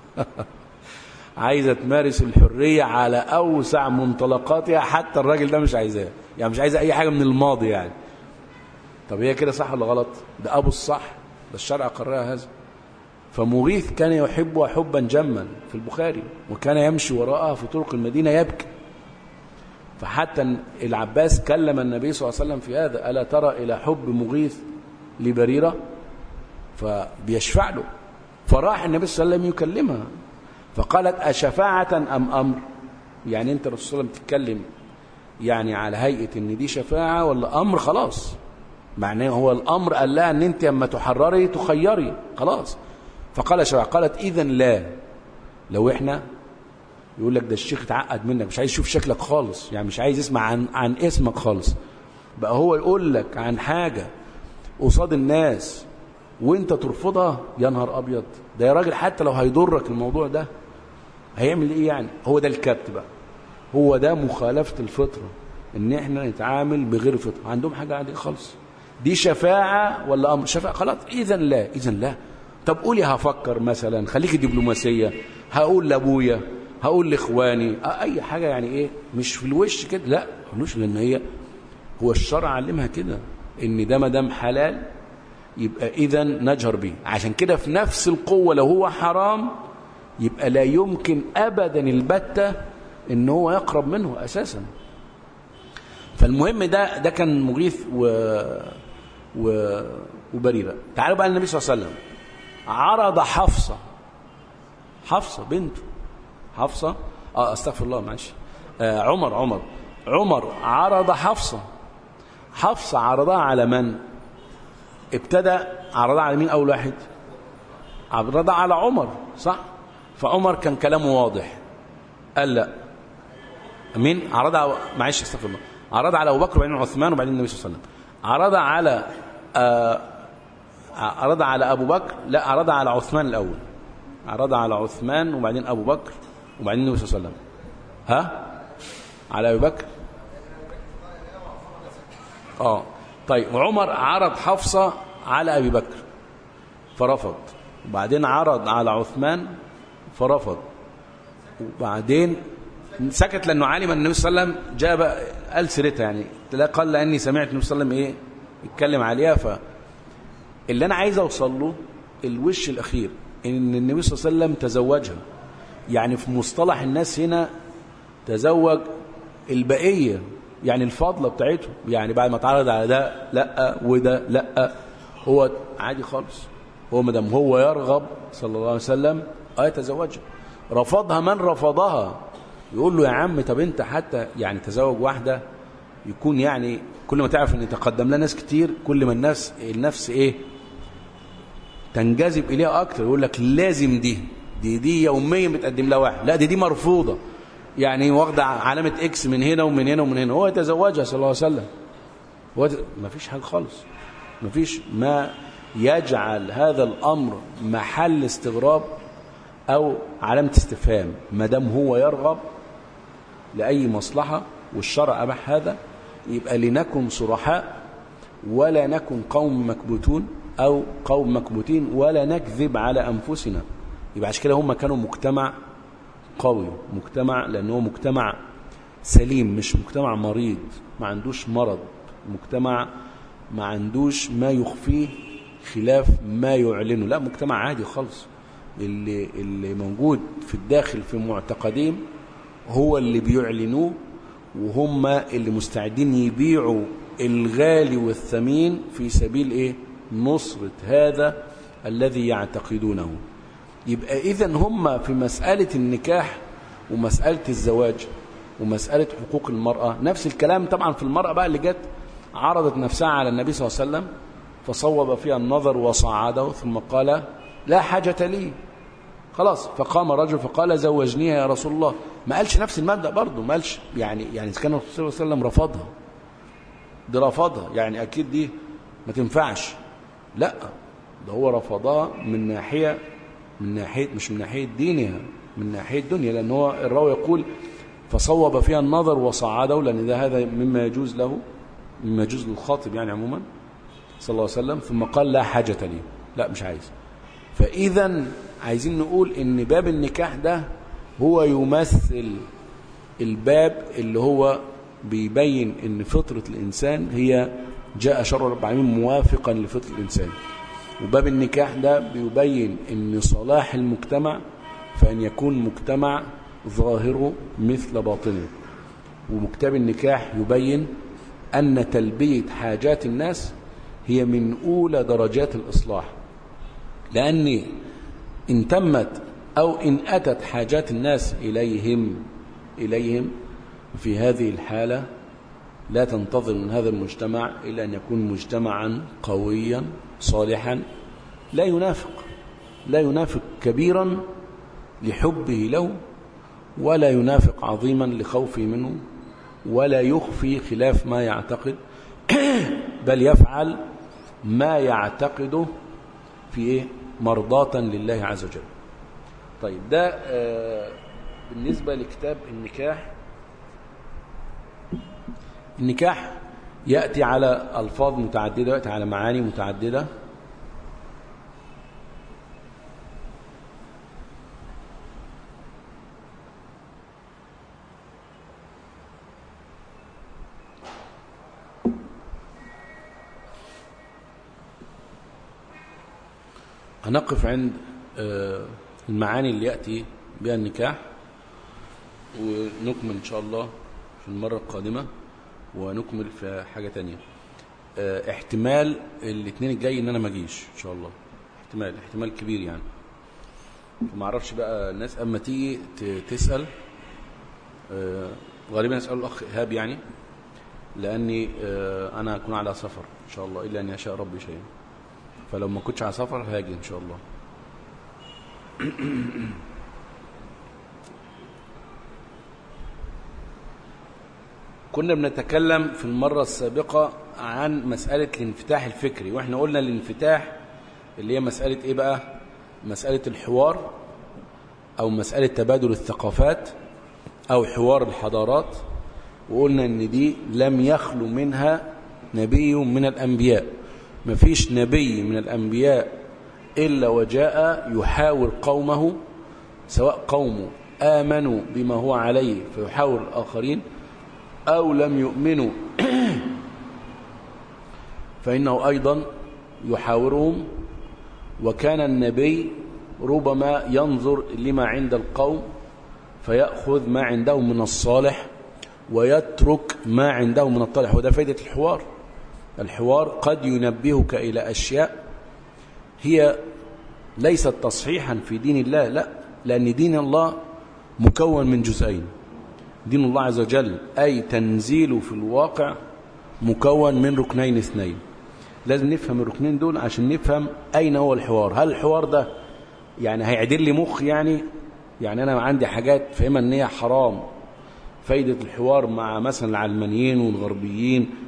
عايزة تمارس الحرية على أوسع منطلقاتها حتى الراجل ده مش عايزاه يعني مش عايزة أي حاجة من الماضي يعني طب هي كده صح ولا غلط ده أبو الصح ده الشرع قررها هذا فمغيث كان يحبها حبا جما في البخاري وكان يمشي وراءها في طرق المدينة يبكي فحتى العباس كلم النبي صلى الله عليه وسلم في هذا ألا ترى إلى حب مغيث لبريرة فبيشفع له فراح النبي صلى الله عليه وسلم يكلمها فقالت أشفاعة أم أمر يعني أنت الرسول صلى الله عليه وسلم تتكلم يعني على هيئة أن دي شفاعة ولا أمر خلاص معناه هو الأمر قال لها أن أنت أما تحرري تخيري خلاص فقال شفاعة قالت إذا لا لو إحنا يقول لك ده الشيخ اتعقد منك مش عايز يشوف شكلك خالص يعني مش عايز يسمع عن, عن اسمك خالص بقى هو يقول لك عن حاجة قصاد الناس وانت ترفضها يا نهار ابيض ده يا راجل حتى لو هيضرك الموضوع ده هيعمل ايه يعني هو ده الكبت بقى هو ده مخالفة الفطرة ان احنا نتعامل بغير فطرة عندهم حاجة عادية خالص دي شفاعة ولا امر شفاعة خلاص اذا لا اذا لا طب قولي هفكر مثلا خليكي دبلوماسية هقول لابويا هقول لاخواني اي حاجة يعني ايه مش في الوش كده لا ملوش لان هي هو الشرع علمها كده ان ده ما دام حلال يبقى اذا نجهر به عشان كده في نفس القوة لو هو حرام يبقى لا يمكن ابدا البتة ان هو يقرب منه اساسا فالمهم ده ده كان مغيث و, و وبريرة تعالوا بقى النبي صلى الله عليه وسلم عرض حفصة حفصة بنته حفصة اه استغفر الله معلش آه عمر عمر عمر عرض حفصة حفصة عرضها على من ابتدى عرضها على مين اول واحد عرضها على عمر صح فعمر كان كلامه واضح قال لا مين عرضها معلش استغفر الله عرضها على ابو بكر وبعدين عثمان وبعدين النبي صلى الله عليه وسلم عرضها على آه عرضها على ابو بكر لا عرضها على عثمان الاول عرضها على عثمان وبعدين ابو بكر وبعدين النبي صلى الله عليه وسلم ها على ابي بكر اه طيب وعمر عرض حفصة على أبي بكر فرفض وبعدين عرض على عثمان فرفض وبعدين سكت لأنه علم أن النبي صلى الله عليه وسلم جاب قال سيرتها يعني لا قال لأني سمعت النبي صلى الله عليه وسلم إيه يتكلم عليها ف اللي أنا عايز أوصل له الوش الأخير إن النبي صلى الله عليه وسلم تزوجها يعني في مصطلح الناس هنا تزوج البقية يعني الفضلة بتاعته يعني بعد ما اتعرض على ده لا وده لا هو عادي خالص هو مدام هو يرغب صلى الله عليه وسلم اه يتزوجها رفضها من رفضها يقول له يا عم طب انت حتى يعني تزوج واحدة يكون يعني كل ما تعرف ان يتقدم لها ناس كتير كل ما النفس النفس ايه تنجذب اليها اكتر يقول لك لازم دي دي دي يوميا بتقدم لها واحد لا دي دي مرفوضه يعني واخده علامة اكس من هنا ومن هنا ومن هنا هو يتزوجها صلى الله عليه وسلم هو ما فيش حاجة خالص مفيش ما يجعل هذا الأمر محل استغراب أو علامة استفهام ما دام هو يرغب لأي مصلحة والشرع أباح هذا يبقى لنكن صرحاء ولا نكن قوم مكبوتون أو قوم مكبوتين ولا نكذب على أنفسنا يبقى عشان كده هم كانوا مجتمع قوي مجتمع لأنه مجتمع سليم مش مجتمع مريض ما عندوش مرض مجتمع ما عندوش ما يخفيه خلاف ما يعلنه لا مجتمع عادي خالص اللي, اللي موجود في الداخل في معتقدين هو اللي بيعلنوه وهم اللي مستعدين يبيعوا الغالي والثمين في سبيل ايه نصرة هذا الذي يعتقدونه يبقى اذا هم في مسألة النكاح ومسألة الزواج ومسألة حقوق المرأة نفس الكلام طبعا في المرأة بقى اللي جت عرضت نفسها على النبي صلى الله عليه وسلم فصوب فيها النظر وصعده ثم قال لا حاجة لي خلاص فقام رجل فقال زوجنيها يا رسول الله ما قالش نفس المبدأ برضه ما قالش يعني يعني كان الرسول صلى الله عليه وسلم رفضها دي رفضها يعني أكيد دي ما تنفعش لا ده هو رفضها من ناحية من ناحية مش من ناحية دينها من ناحية الدنيا لأن هو الراوي يقول فصوب فيها النظر وصعده لأن ده هذا مما يجوز له مما يجوز للخاطب يعني عموما صلى الله عليه وسلم ثم قال لا حاجة لي لا مش عايز فإذا عايزين نقول إن باب النكاح ده هو يمثل الباب اللي هو بيبين إن فطرة الإنسان هي جاء شرع رب العالمين موافقا لفطرة الإنسان وباب النكاح ده بيبين إن صلاح المجتمع فأن يكون مجتمع ظاهره مثل باطنه ومكتب النكاح يبين أن تلبية حاجات الناس هي من أولى درجات الإصلاح لأن إن تمت أو إن أتت حاجات الناس إليهم إليهم في هذه الحالة لا تنتظر من هذا المجتمع إلا أن يكون مجتمعا قويا صالحا لا ينافق لا ينافق كبيرا لحبه له ولا ينافق عظيما لخوفه منه ولا يخفي خلاف ما يعتقد بل يفعل ما يعتقده في إيه؟ مرضاة لله عز وجل طيب ده آه بالنسبة لكتاب النكاح النكاح يأتي على ألفاظ متعددة يأتي على معاني متعددة هنقف عند المعاني اللي يأتي بها النكاح ونكمل إن شاء الله في المرة القادمة ونكمل في حاجة تانية احتمال الاثنين الجاي ان انا ما اجيش ان شاء الله احتمال احتمال كبير يعني فما اعرفش بقى الناس اما تيجي تسأل غالبا يسأل الاخ ايهاب يعني لاني انا اكون على سفر ان شاء الله الا ان يشاء ربي شيئا فلو ما كنتش على سفر هاجي ان شاء الله كنا بنتكلم في المرة السابقة عن مسألة الانفتاح الفكري واحنا قلنا الانفتاح اللي هي مسألة ايه بقى مسألة الحوار او مسألة تبادل الثقافات او حوار الحضارات وقلنا ان دي لم يخلو منها نبي من الانبياء مفيش نبي من الانبياء الا وجاء يحاور قومه سواء قومه امنوا بما هو عليه فيحاور الاخرين أو لم يؤمنوا فإنه أيضا يحاورهم وكان النبي ربما ينظر لما عند القوم فيأخذ ما عندهم من الصالح ويترك ما عندهم من الطالح وده فائدة الحوار الحوار قد ينبهك إلى أشياء هي ليست تصحيحا في دين الله لا لأن دين الله مكون من جزئين دين الله عز وجل أي تنزيله في الواقع مكون من ركنين اثنين لازم نفهم الركنين دول عشان نفهم أين هو الحوار هل الحوار ده يعني هيعدل لي مخ يعني يعني أنا عندي حاجات فاهمة أن هي حرام فايدة الحوار مع مثلا العلمانيين والغربيين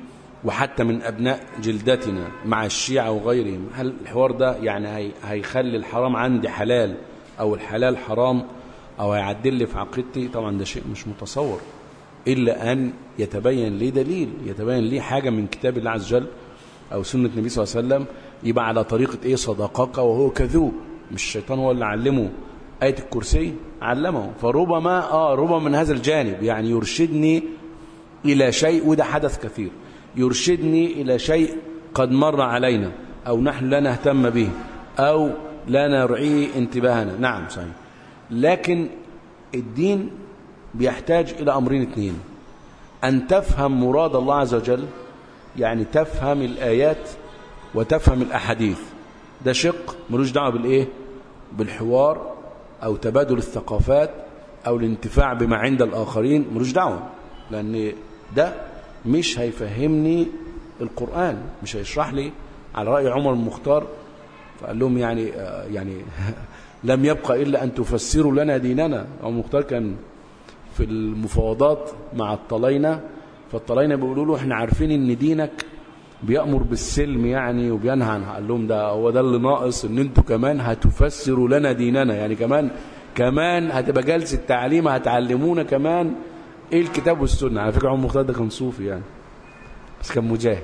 وحتى من أبناء جلدتنا مع الشيعة وغيرهم هل الحوار ده يعني هي هيخلي الحرام عندي حلال أو الحلال حرام أو هيعدل لي في عقيدتي طبعا ده شيء مش متصور إلا أن يتبين لي دليل يتبين لي حاجة من كتاب الله عز وجل أو سنة النبي صلى الله عليه وسلم يبقى على طريقة إيه صدقك وهو كذوب مش الشيطان هو اللي علمه آية الكرسي علمه فربما آه ربما من هذا الجانب يعني يرشدني إلى شيء وده حدث كثير يرشدني إلى شيء قد مر علينا أو نحن لا نهتم به أو لا نرعيه انتباهنا نعم صحيح لكن الدين بيحتاج إلى أمرين اثنين أن تفهم مراد الله عز وجل يعني تفهم الآيات وتفهم الأحاديث ده شق ملوش دعوه بالإيه بالحوار أو تبادل الثقافات أو الانتفاع بما عند الآخرين ملوش دعوه لأن ده مش هيفهمني القرآن مش هيشرح لي على رأي عمر المختار فقال لهم يعني يعني لم يبقى إلا أن تفسروا لنا ديننا عمر المختار كان في المفاوضات مع الطلينة فالطلينة بيقولوا له احنا عارفين ان دينك بيأمر بالسلم يعني وبينهى عنها قال لهم ده هو ده اللي ناقص ان انتوا كمان هتفسروا لنا ديننا يعني كمان كمان هتبقى جلسة تعليم هتعلمونا كمان ايه الكتاب والسنة على فكرة عمر المختار ده كان صوفي يعني بس كان مجاهد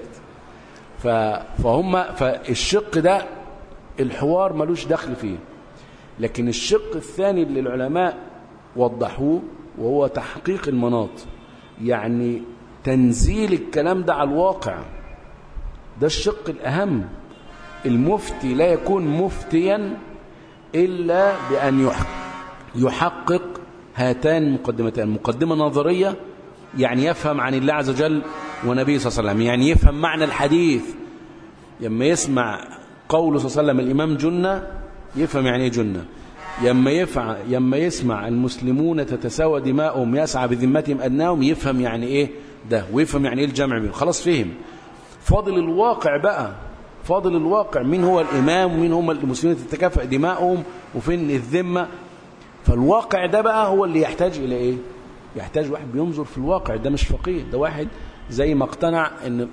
فهم فالشق ده الحوار ملوش دخل فيه لكن الشق الثاني اللي العلماء وضحوه وهو تحقيق المناط يعني تنزيل الكلام ده على الواقع ده الشق الأهم المفتي لا يكون مفتيا إلا بأن يحقق هاتان المقدمتان مقدمة نظرية يعني يفهم عن الله عز وجل ونبيه صلى الله عليه وسلم يعني يفهم معنى الحديث لما يسمع قول صلى الله عليه وسلم الإمام جنة يفهم يعني ايه جنة يما يفع يما يسمع المسلمون تتساوى دماؤهم يسعى بذمتهم أدناهم يفهم يعني إيه ده ويفهم يعني إيه الجمع بينهم خلاص فهم فاضل الواقع بقى فاضل الواقع مين هو الإمام ومين هم المسلمين تتكافئ دماؤهم وفين الذمة فالواقع ده بقى هو اللي يحتاج إلى إيه يحتاج واحد بينظر في الواقع ده مش فقيه ده واحد زي ما اقتنع ان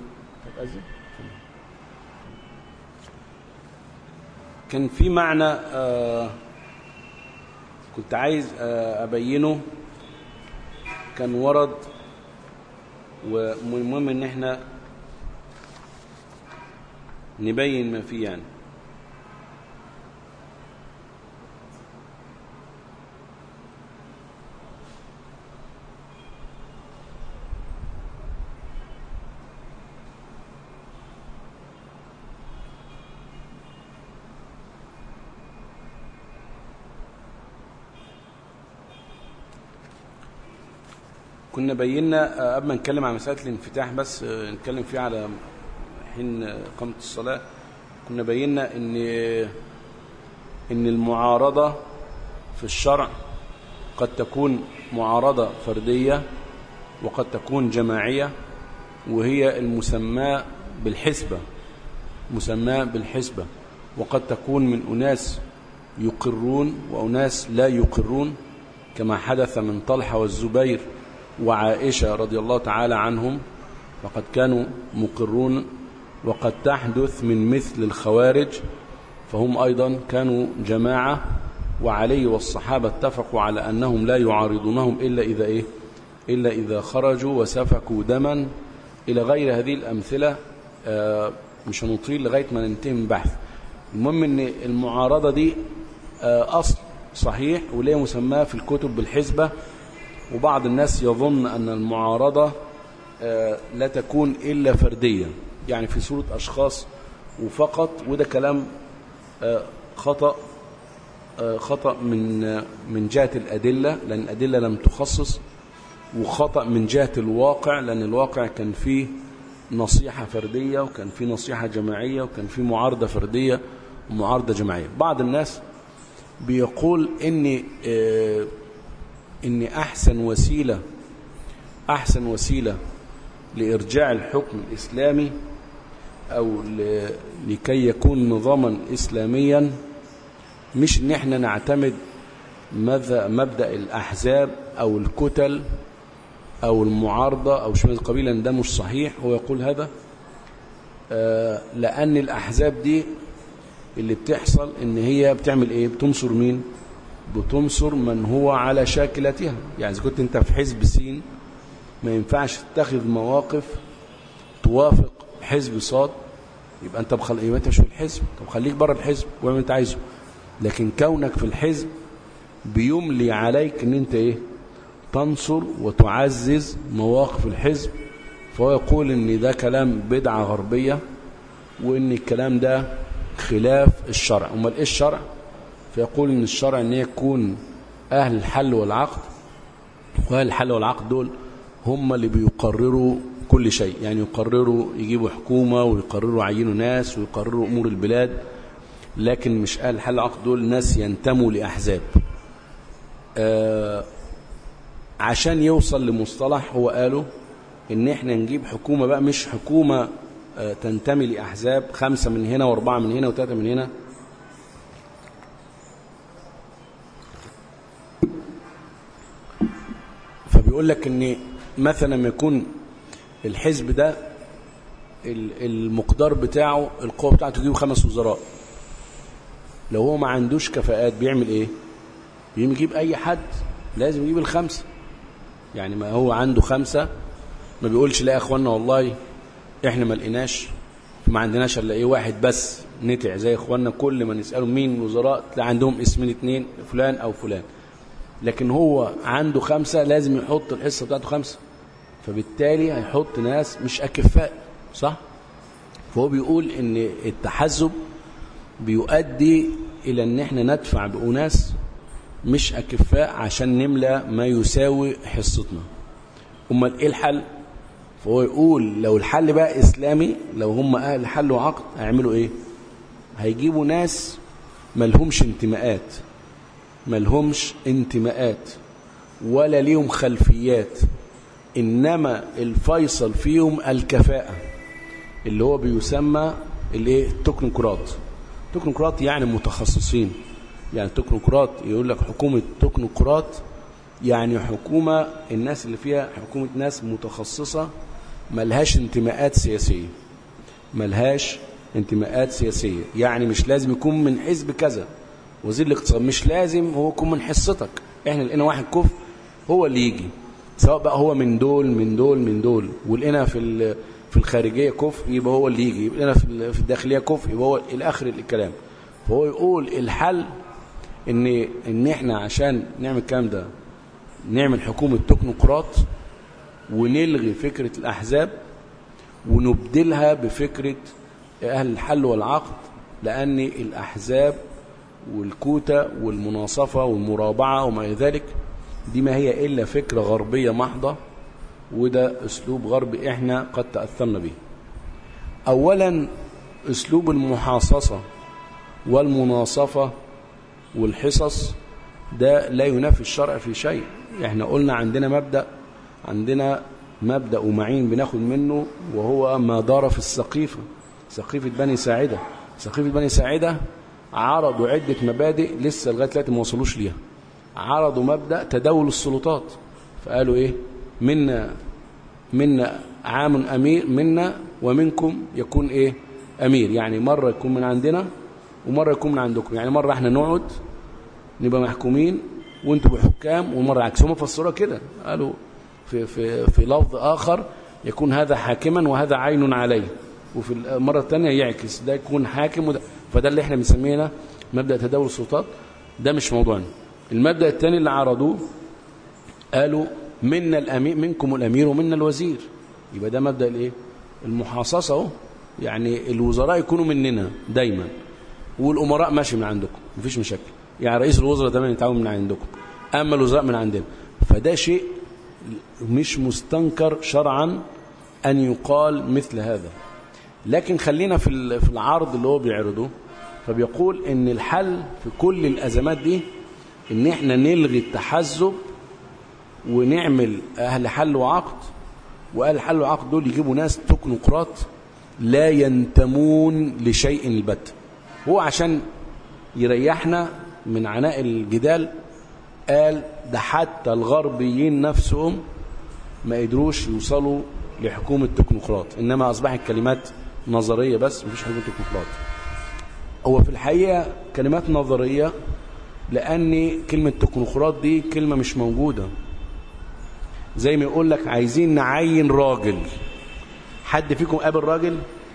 كان في معنى آه كنت عايز أبينه كان ورد والمهم ان احنا نبين ما فيه يعني كنا بينا قبل ما نتكلم عن مسألة الانفتاح بس نتكلم فيه على حين قامة الصلاة كنا بينا ان ان المعارضة في الشرع قد تكون معارضة فردية وقد تكون جماعية وهي المسمى بالحسبة مسمى بالحسبة وقد تكون من أناس يقرون وأناس لا يقرون كما حدث من طلحة والزبير وعائشة رضي الله تعالى عنهم وقد كانوا مقرون وقد تحدث من مثل الخوارج فهم أيضا كانوا جماعة وعلي والصحابة اتفقوا على أنهم لا يعارضونهم إلا إذا إيه إلا إذا خرجوا وسفكوا دما إلى غير هذه الأمثلة آه مش هنطيل لغاية ما ننتهي من بحث المهم أن المعارضة دي آه أصل صحيح وليه مسماه في الكتب بالحسبة وبعض الناس يظن أن المعارضة لا تكون إلا فردية يعني في صورة أشخاص وفقط وده كلام خطأ خطأ من من جهة الأدلة لأن الأدلة لم تخصص وخطأ من جهة الواقع لأن الواقع كان فيه نصيحة فردية وكان فيه نصيحة جماعية وكان فيه معارضة فردية ومعارضة جماعية بعض الناس بيقول إن إن أحسن وسيلة أحسن وسيلة لإرجاع الحكم الإسلامي أو لكي يكون نظاما إسلاميا مش إن احنا نعتمد مبدأ الأحزاب أو الكتل أو المعارضة أو شمال القبيلة ده مش صحيح هو يقول هذا آه، لأن الأحزاب دي اللي بتحصل إن هي بتعمل إيه بتنصر مين بتنصر من هو على شاكلتها يعني إذا كنت أنت في حزب سين ما ينفعش تتخذ مواقف توافق حزب صاد يبقى انت بخل... يبقى انت مش في الحزب طب خليك بره الحزب واعمل اللي انت عايزه لكن كونك في الحزب بيملي عليك ان انت ايه تنصر وتعزز مواقف الحزب فهو يقول ان ده كلام بدعة غربية وان الكلام ده خلاف الشرع امال ايه الشرع فيقول ان الشرع ان هي تكون اهل الحل والعقد واهل الحل والعقد دول هم اللي بيقرروا كل شيء يعني يقرروا يجيبوا حكومة ويقرروا يعينوا ناس ويقرروا أمور البلاد لكن مش قال حل عقد دول ناس ينتموا لأحزاب آه عشان يوصل لمصطلح هو قاله ان احنا نجيب حكومة بقى مش حكومة آه تنتمي لأحزاب خمسة من هنا واربعة من هنا وثلاثة من هنا فبيقول لك ان مثلا ما يكون الحزب ده المقدار بتاعه القوة بتاعته تجيب خمس وزراء لو هو ما عندوش كفاءات بيعمل ايه بيجيب اي حد لازم يجيب الخمسة يعني ما هو عنده خمسة ما بيقولش لا يا اخوانا والله احنا ما لقيناش ما عندناش الا ايه واحد بس نتع زي اخوانا كل ما نساله مين الوزراء تلاقي عندهم اسمين اتنين فلان او فلان لكن هو عنده خمسة لازم يحط الحصة بتاعته خمسة فبالتالي هيحط ناس مش أكفاء صح فهو بيقول ان التحزب بيؤدي الى ان احنا ندفع بأناس مش أكفاء عشان نملى ما يساوي حصتنا امال ايه الحل فهو يقول لو الحل بقى اسلامي لو هم اهل حل وعقد هيعملوا ايه هيجيبوا ناس ملهمش انتماءات ملهمش انتماءات ولا ليهم خلفيات إنما الفيصل فيهم الكفاءة اللي هو بيسمى الايه التكنوقراط تكنوقراط يعني متخصصين يعني تكنوقراط يقول لك حكومة تكنوقراط يعني حكومة الناس اللي فيها حكومة ناس متخصصة ملهاش انتماءات سياسية ملهاش انتماءات سياسية يعني مش لازم يكون من حزب كذا وزير الاقتصاد مش لازم هو يكون من حصتك احنا لقينا واحد كف هو اللي يجي سواء بقى هو من دول من دول من دول ولقينا في في الخارجيه كف يبقى هو اللي يجي يبقى في في الداخليه كف يبقى هو الى اخر الكلام فهو يقول الحل ان ان احنا عشان نعمل الكلام ده نعمل حكومه تكنوقراط ونلغي فكره الاحزاب ونبدلها بفكره اهل الحل والعقد لان الاحزاب والكوتا والمناصفه والمرابعه وما الى ذلك دي ما هي إلا فكرة غربية محضة وده أسلوب غربي إحنا قد تأثرنا به أولا أسلوب المحاصصة والمناصفة والحصص ده لا ينافي الشرع في شيء احنا قلنا عندنا مبدأ عندنا مبدأ ومعين بناخد منه وهو ما دار في السقيفة سقيفة بني ساعدة سقيفة بني ساعدة عرضوا عدة مبادئ لسه لغاية دلوقتي ما وصلوش ليها عرضوا مبدأ تداول السلطات فقالوا ايه منا منا عام امير منا ومنكم يكون ايه امير يعني مرة يكون من عندنا ومرة يكون من عندكم يعني مرة احنا نقعد نبقى محكومين وانتوا بحكام ومرة عكس هم فسروها كده قالوا في, في, في لفظ آخر يكون هذا حاكما وهذا عين عليه وفي المرة الثانية يعكس ده يكون حاكم وده فده اللي احنا بنسميه مبدأ تداول السلطات ده مش موضوعنا المبدأ الثاني اللي عرضوه قالوا منا الأمير منكم الأمير ومنا الوزير يبقى ده مبدأ الايه المحاصصة اهو يعني الوزراء يكونوا مننا دايما والأمراء ماشي من عندكم مفيش مشاكل يعني رئيس الوزراء تمام يتعاون من عندكم أما الوزراء من عندنا فده شيء مش مستنكر شرعا أن يقال مثل هذا لكن خلينا في في العرض اللي هو بيعرضه فبيقول ان الحل في كل الأزمات دي ان احنا نلغي التحزب ونعمل اهل حل وعقد واهل حل وعقد دول يجيبوا ناس تكنوقراط لا ينتمون لشيء البت هو عشان يريحنا من عناء الجدال قال ده حتى الغربيين نفسهم ما قدروش يوصلوا لحكومة تكنوقراط إنما أصبحت كلمات نظريه بس مفيش حاجه تكنوقراط هو في الحقيقه كلمات نظريه لان كلمه تكنوقراط دي كلمه مش موجوده زي ما يقول لك عايزين نعين راجل حد فيكم قابل راجل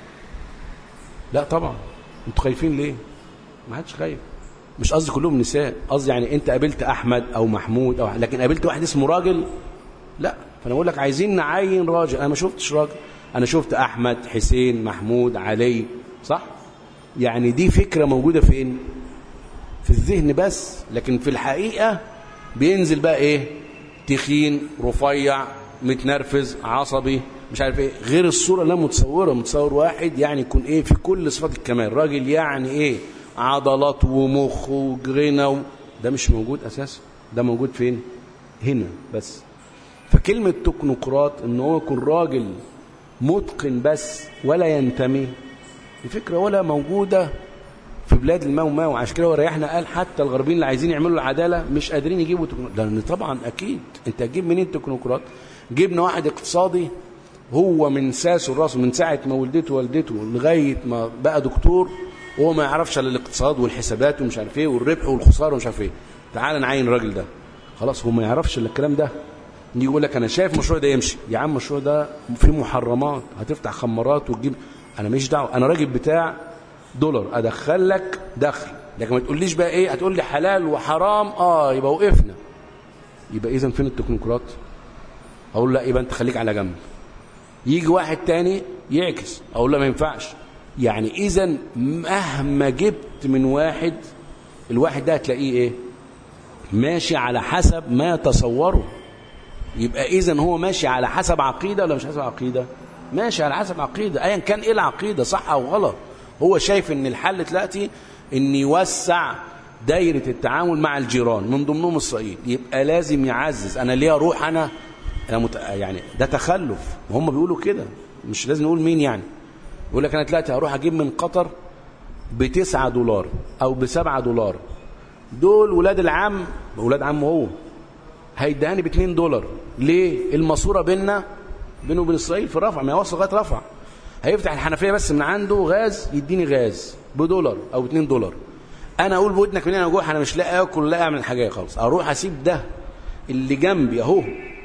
لا طبعا انتوا خايفين ليه ما حدش خايف مش قصدي كلهم نساء قصدي يعني انت قابلت احمد او محمود او لكن قابلت واحد اسمه راجل لا فانا بقول لك عايزين نعين راجل انا ما شفتش راجل انا شفت احمد حسين محمود علي صح يعني دي فكره موجوده فين في الذهن بس لكن في الحقيقه بينزل بقى ايه تخين رفيع متنرفز عصبي مش عارف ايه غير الصوره اللي متصوره متصور واحد يعني يكون ايه في كل صفات الكمال راجل يعني ايه عضلات ومخ وجرينه و... ده مش موجود اساسا ده موجود فين هنا بس فكلمه تكنوقراط ان هو يكون راجل متقن بس ولا ينتمي دي فكره ولا موجوده في بلاد الماء وما وعشان كده هو ريحنا قال حتى الغربيين اللي عايزين يعملوا العداله مش قادرين يجيبوا تكنوقراط لان طبعا اكيد انت هتجيب منين تكنوقراط جبنا واحد اقتصادي هو من ساسه الراس من ساعه ما ولدته والدته لغايه ما بقى دكتور وهو ما يعرفش الا الاقتصاد والحسابات ومش عارف ايه والربح والخساره ومش عارف ايه تعال نعين الراجل ده خلاص هو ما يعرفش الا الكلام ده يجي يقول لك انا شايف المشروع ده يمشي يا عم المشروع ده فيه محرمات هتفتح خمارات وتجيب انا ماليش دعوه انا راجل بتاع دولار ادخل لك دخل لكن ما تقوليش بقى ايه هتقول لي حلال وحرام اه يبقى وقفنا يبقى اذا فين التكنوقراط اقول لا يبقى انت خليك على جنب يجي واحد تاني يعكس اقول له ما ينفعش يعني اذا مهما جبت من واحد الواحد ده هتلاقيه ايه ماشي على حسب ما تصوره يبقى اذا هو ماشي على حسب عقيده ولا مش حسب عقيده ماشي على حسب عقيده ايا كان ايه العقيده صح او غلط هو شايف ان الحل دلوقتي ان يوسع دايره التعامل مع الجيران من ضمنهم اسرائيل يبقى لازم يعزز انا ليه اروح انا انا مت... يعني ده تخلف وهم بيقولوا كده مش لازم نقول مين يعني يقول لك انا دلوقتي هروح اجيب من قطر بتسعة دولار او بسبعة دولار دول ولاد العم ولاد عم هو هيدهاني ب 2 دولار ليه الماسوره بيننا بينه وبين اسرائيل في رفع ما يوصل لغايه رفع هيفتح الحنفيه بس من عنده غاز يديني غاز بدولار او 2 دولار انا اقول بودنك منين انا جوه انا مش لاقي اكل لا اعمل حاجه خالص اروح اسيب ده اللي جنبي اهو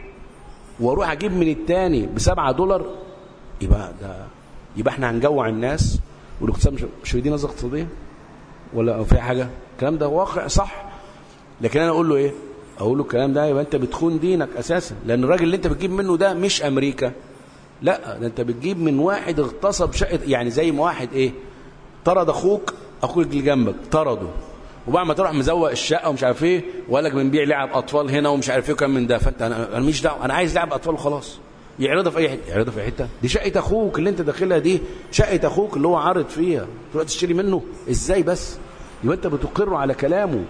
واروح اجيب من التاني بسبعة دولار يبقى ده يبقى احنا هنجوع الناس والاقتصاد مش مش دي نظره اقتصاديه ولا في حاجه الكلام ده واقع صح لكن انا اقول له ايه اقول له الكلام ده يبقى انت بتخون دينك اساسا لان الراجل اللي انت بتجيب منه ده مش امريكا لا ده انت بتجيب من واحد اغتصب شقه يعني زي ما واحد ايه طرد اخوك اخوك اللي جنبك طرده وبعد ما تروح مزوق الشقه ومش عارف ايه وقال لك بنبيع لعب اطفال هنا ومش عارف ايه وكم من ده فانت انا انا مش دعوه انا عايز لعب اطفال وخلاص يعرضها في اي حته يعرضها في اي حته دي شقه اخوك اللي انت داخلها دي شقه اخوك اللي هو عارض فيها تروح تشتري منه ازاي بس يبقى انت بتقر على كلامه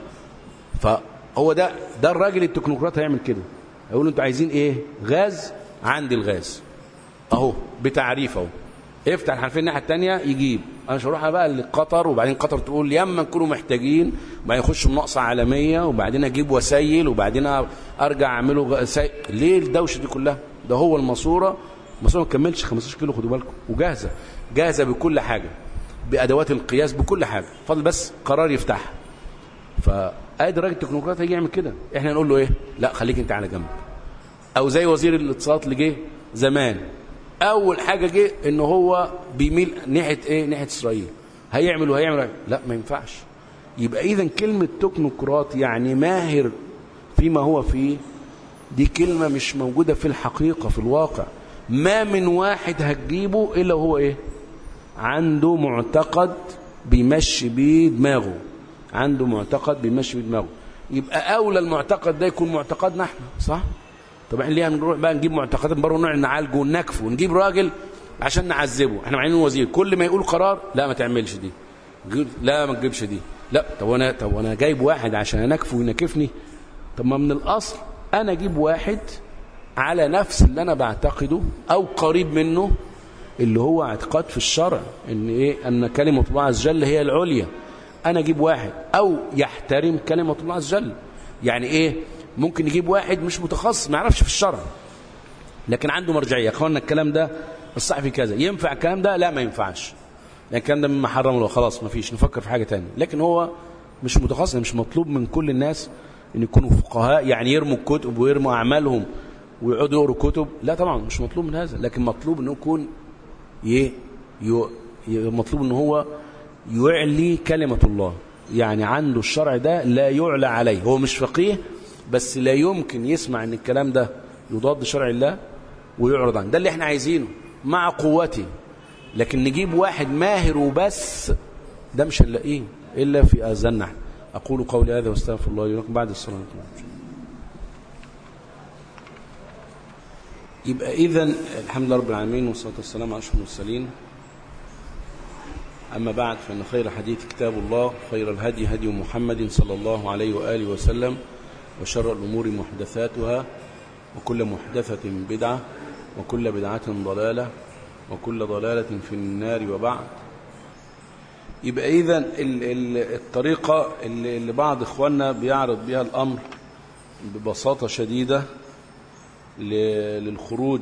فهو ده ده الراجل التكنوقراط هيعمل كده هيقول انتوا عايزين ايه غاز عندي الغاز اهو بتعريف اهو افتح الحنفيه الناحيه الثانيه يجيب انا مش هروح بقى لقطر وبعدين قطر تقول ياما نكونوا محتاجين وبعدين يخش مناقصه عالميه وبعدين اجيب وسيل وبعدين ارجع اعمله غ... سي... ليه الدوشه دي كلها ده هو الماسوره الماسوره ما تكملش 15 كيلو خدوا بالكم وجاهزه جاهزه بكل حاجه بادوات القياس بكل حاجه فاضل بس قرار يفتحها فادي الراجل التكنوقراط هيجي يعمل كده احنا نقول له ايه لا خليك انت على جنب او زي وزير الاتصالات اللي جه زمان اول حاجه جه ان هو بيميل ناحيه ايه ناحيه اسرائيل هيعمل وهيعمل لا ما ينفعش يبقى اذا كلمه تكنوقراط يعني ماهر فيما هو فيه دي كلمه مش موجوده في الحقيقه في الواقع ما من واحد هتجيبه الا هو ايه عنده معتقد بيمشي بيه دماغه عنده معتقد بيمشي بيه دماغه يبقى اولى المعتقد ده يكون معتقدنا احنا صح طب احنا ليه هنروح بقى نجيب معتقدات بره ونقعد نعالجه ونكفه ونجيب راجل عشان نعذبه احنا معينين وزير كل ما يقول قرار لا ما تعملش دي لا ما تجيبش دي لا طب انا طب انا جايب واحد عشان انكفه وينكفني طب ما من الاصل انا اجيب واحد على نفس اللي انا بعتقده او قريب منه اللي هو اعتقاد في الشرع ان ايه ان كلمه الله عز وجل هي العليا انا اجيب واحد او يحترم كلمه الله عز وجل يعني ايه ممكن نجيب واحد مش متخصص ما يعرفش في الشرع لكن عنده مرجعيه يا اخوانا الكلام ده الصح في كذا ينفع الكلام ده لا ما ينفعش يعني الكلام ده مما حرم الله خلاص ما فيش نفكر في حاجة تانية لكن هو مش متخصص مش مطلوب من كل الناس ان يكونوا فقهاء يعني يرموا الكتب ويرموا اعمالهم ويقعدوا يقروا كتب لا طبعا مش مطلوب من هذا لكن مطلوب انه يكون ي... ي... مطلوب ان هو يعلي كلمة الله يعني عنده الشرع ده لا يعلى عليه هو مش فقيه بس لا يمكن يسمع ان الكلام ده يضاد شرع الله ويعرض عنه ده اللي احنا عايزينه مع قوته لكن نجيب واحد ماهر وبس ده مش هنلاقيه الا في اذاننا احنا اقول قولي هذا واستغفر الله لي ولكم بعد الصلاه يبقى اذا الحمد لله رب العالمين والصلاه والسلام على اشرف المرسلين أما بعد فإن خير حديث كتاب الله خير الهدي هدي محمد صلى الله عليه وآله وسلم وشر الأمور محدثاتها وكل محدثة بدعة وكل بدعة ضلالة وكل ضلالة في النار وبعد يبقى إذا الطريقة اللي بعض إخواننا بيعرض بها الأمر ببساطة شديدة للخروج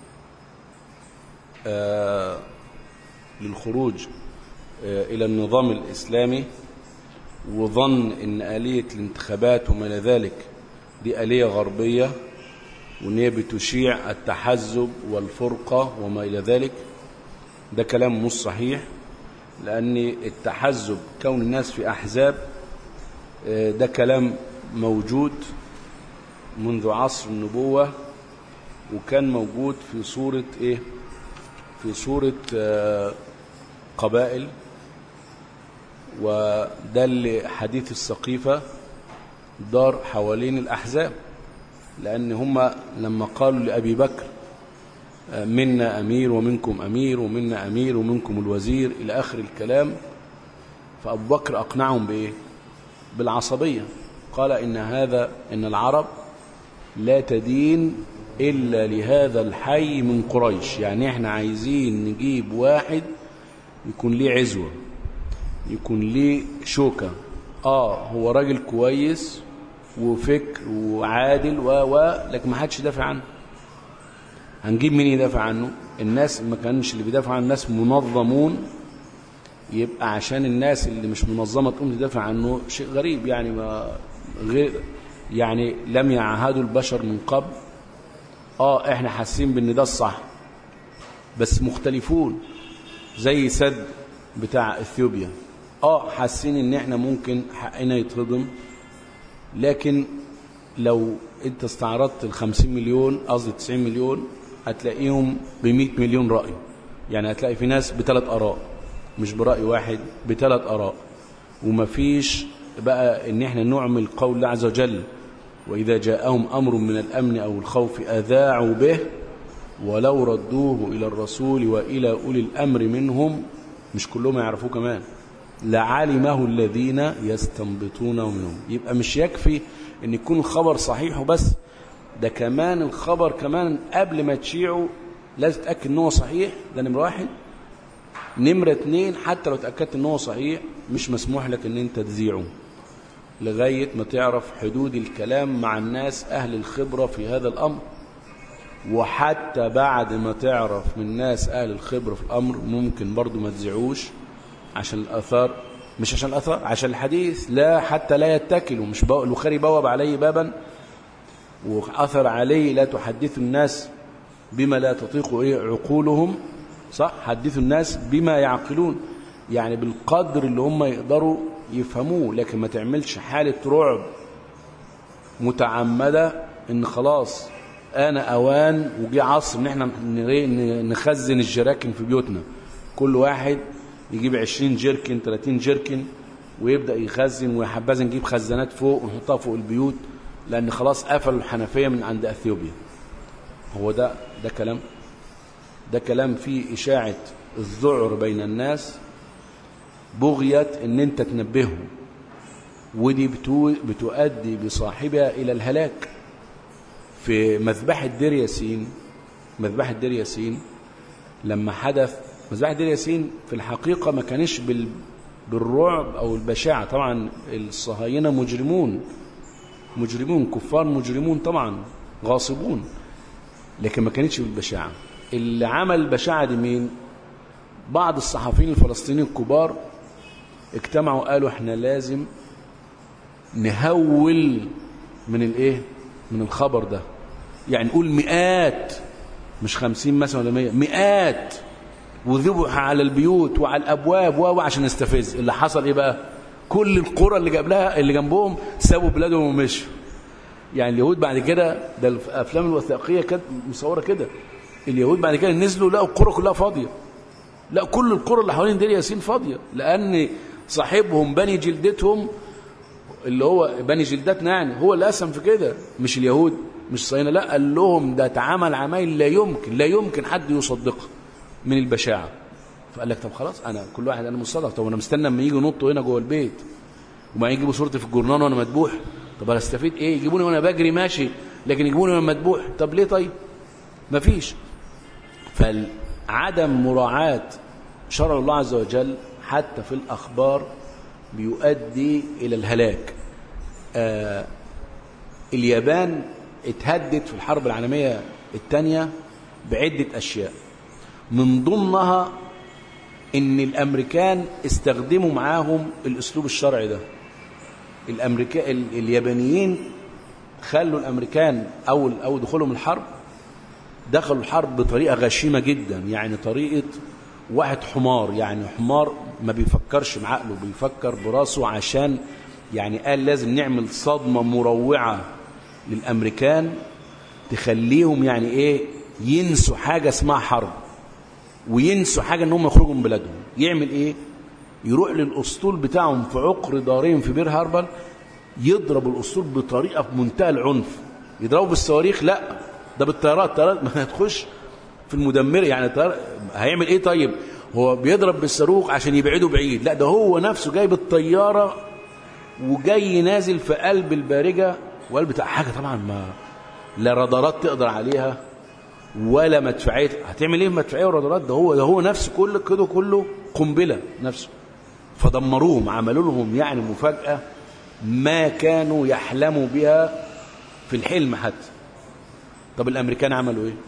آه للخروج إلى النظام الإسلامي وظن أن آلية الانتخابات وما إلى ذلك دي آلية غربية وأن هي بتشيع التحزب والفرقة وما إلى ذلك ده كلام مش صحيح لأن التحزب كون الناس في أحزاب ده كلام موجود منذ عصر النبوة وكان موجود في صورة إيه في صورة قبائل وده اللي حديث السقيفة دار حوالين الأحزاب لأن هم لما قالوا لأبي بكر منا أمير ومنكم أمير ومنا أمير ومنكم الوزير إلى آخر الكلام فأبو بكر أقنعهم بإيه بالعصبية قال إن هذا إن العرب لا تدين إلا لهذا الحي من قريش يعني احنا عايزين نجيب واحد يكون ليه عزوة يكون ليه شوكة اه هو راجل كويس وفكر وعادل و و لكن ما حدش يدافع عنه هنجيب مين يدافع عنه الناس ما كانش اللي بيدافع عن الناس منظمون يبقى عشان الناس اللي مش منظمة تقوم تدافع عنه شيء غريب يعني ما غير يعني لم يعهدوا البشر من قبل اه احنا حاسين بان ده الصح بس مختلفون زي سد بتاع اثيوبيا اه حاسين ان احنا ممكن حقنا يتهضم لكن لو انت استعرضت ال 50 مليون قصدي 90 مليون هتلاقيهم ب 100 مليون رأي يعني هتلاقي في ناس بثلاث آراء مش برأي واحد بثلاث آراء ومفيش بقى ان احنا نعمل قول الله عز وجل وإذا جاءهم أمر من الأمن أو الخوف أذاعوا به ولو ردوه إلى الرسول وإلى أولي الأمر منهم مش كلهم يعرفوه كمان لعلمه الذين يستنبطونه منهم يبقى مش يكفي ان يكون الخبر صحيح وبس ده كمان الخبر كمان قبل ما تشيعه لازم تتأكد ان هو صحيح ده نمرة واحد نمرة اتنين حتى لو تأكدت ان هو صحيح مش مسموح لك ان انت تذيعه لغاية ما تعرف حدود الكلام مع الناس أهل الخبرة في هذا الأمر وحتى بعد ما تعرف من ناس أهل الخبرة في الأمر ممكن برضو ما تزعوش عشان الأثار مش عشان الأثار عشان الحديث لا حتى لا يتكلوا مش بو... البخاري بوب عليه بابا وأثر عليه لا تحدث الناس بما لا تطيق إيه عقولهم صح حدثوا الناس بما يعقلون يعني بالقدر اللي هم يقدروا يفهموه لكن ما تعملش حالة رعب متعمدة ان خلاص انا اوان وجي عصر ان احنا نخزن الجراكن في بيوتنا كل واحد يجيب 20 جيركن 30 جيركن ويبدأ يخزن وحبذا نجيب خزانات فوق ونحطها فوق البيوت لان خلاص قفلوا الحنفية من عند اثيوبيا هو ده ده كلام ده كلام فيه اشاعة الذعر بين الناس بغية ان انت تنبههم ودي بتو بتؤدي بصاحبها الى الهلاك في مذبحة دير ياسين مذبحة دير ياسين لما حدث مذبحة دير ياسين في الحقيقة ما كانش بال بالرعب او البشاعة طبعا الصهاينة مجرمون مجرمون كفار مجرمون طبعا غاصبون لكن ما كانتش بالبشاعة اللي عمل البشاعة دي مين بعض الصحفيين الفلسطينيين الكبار اجتمعوا قالوا احنا لازم نهول من الايه من الخبر ده يعني نقول مئات مش خمسين مثلا ولا مئة مئات وذبح على البيوت وعلى الابواب و عشان نستفز اللي حصل ايه بقى كل القرى اللي قبلها اللي جنبهم سابوا بلادهم ومشوا يعني اليهود بعد كده ده الافلام الوثائقيه كانت مصوره كده اليهود بعد كده نزلوا لقوا القرى كلها فاضيه لا كل القرى اللي حوالين دير ياسين فاضيه لان صاحبهم بني جلدتهم اللي هو بني جلدتنا يعني هو اللي اسهم في كده مش اليهود مش صهاينه لا قال لهم ده اتعمل عمايل لا يمكن لا يمكن حد يصدقها من البشاعه فقال لك طب خلاص انا كل واحد انا مصدق طب انا مستنى اما يجوا ينطوا هنا جوه البيت وما يجيبوا صورتي في الجورنال وانا مذبوح طب انا استفيد ايه يجيبوني وانا بجري ماشي لكن يجيبوني وانا مذبوح طب ليه طيب مفيش فعدم مراعاه شرع الله عز وجل حتى في الاخبار بيؤدي الى الهلاك آه اليابان اتهدت في الحرب العالميه الثانيه بعده اشياء من ضمنها ان الامريكان استخدموا معاهم الاسلوب الشرعي ده الامريكا ال... اليابانيين خلوا الامريكان اول اول دخولهم الحرب دخلوا الحرب بطريقه غشيمه جدا يعني طريقه واحد حمار يعني حمار ما بيفكرش بعقله بيفكر براسه عشان يعني قال لازم نعمل صدمه مروعه للامريكان تخليهم يعني ايه ينسوا حاجه اسمها حرب وينسوا حاجه ان هم يخرجوا من بلادهم يعمل ايه يروح للاسطول بتاعهم في عقر دارين في بير هاربل يضرب الاسطول بطريقه في منتهى العنف يضربوا بالصواريخ لا ده بالطيارات الطيارات ما هتخش في المدمره يعني الطيار هيعمل ايه طيب هو بيضرب بالصاروخ عشان يبعده بعيد لا ده هو نفسه جايب الطياره وجاي نازل في قلب البارجه وقلب بتاع حاجه طبعا ما لا رادارات تقدر عليها ولا مدفعيه هتعمل ايه مدفعيه ورادارات ده هو ده هو نفسه كل كده كله قنبله نفسه فدمروهم عملوا لهم يعني مفاجاه ما كانوا يحلموا بها في الحلم حتى طب الامريكان عملوا ايه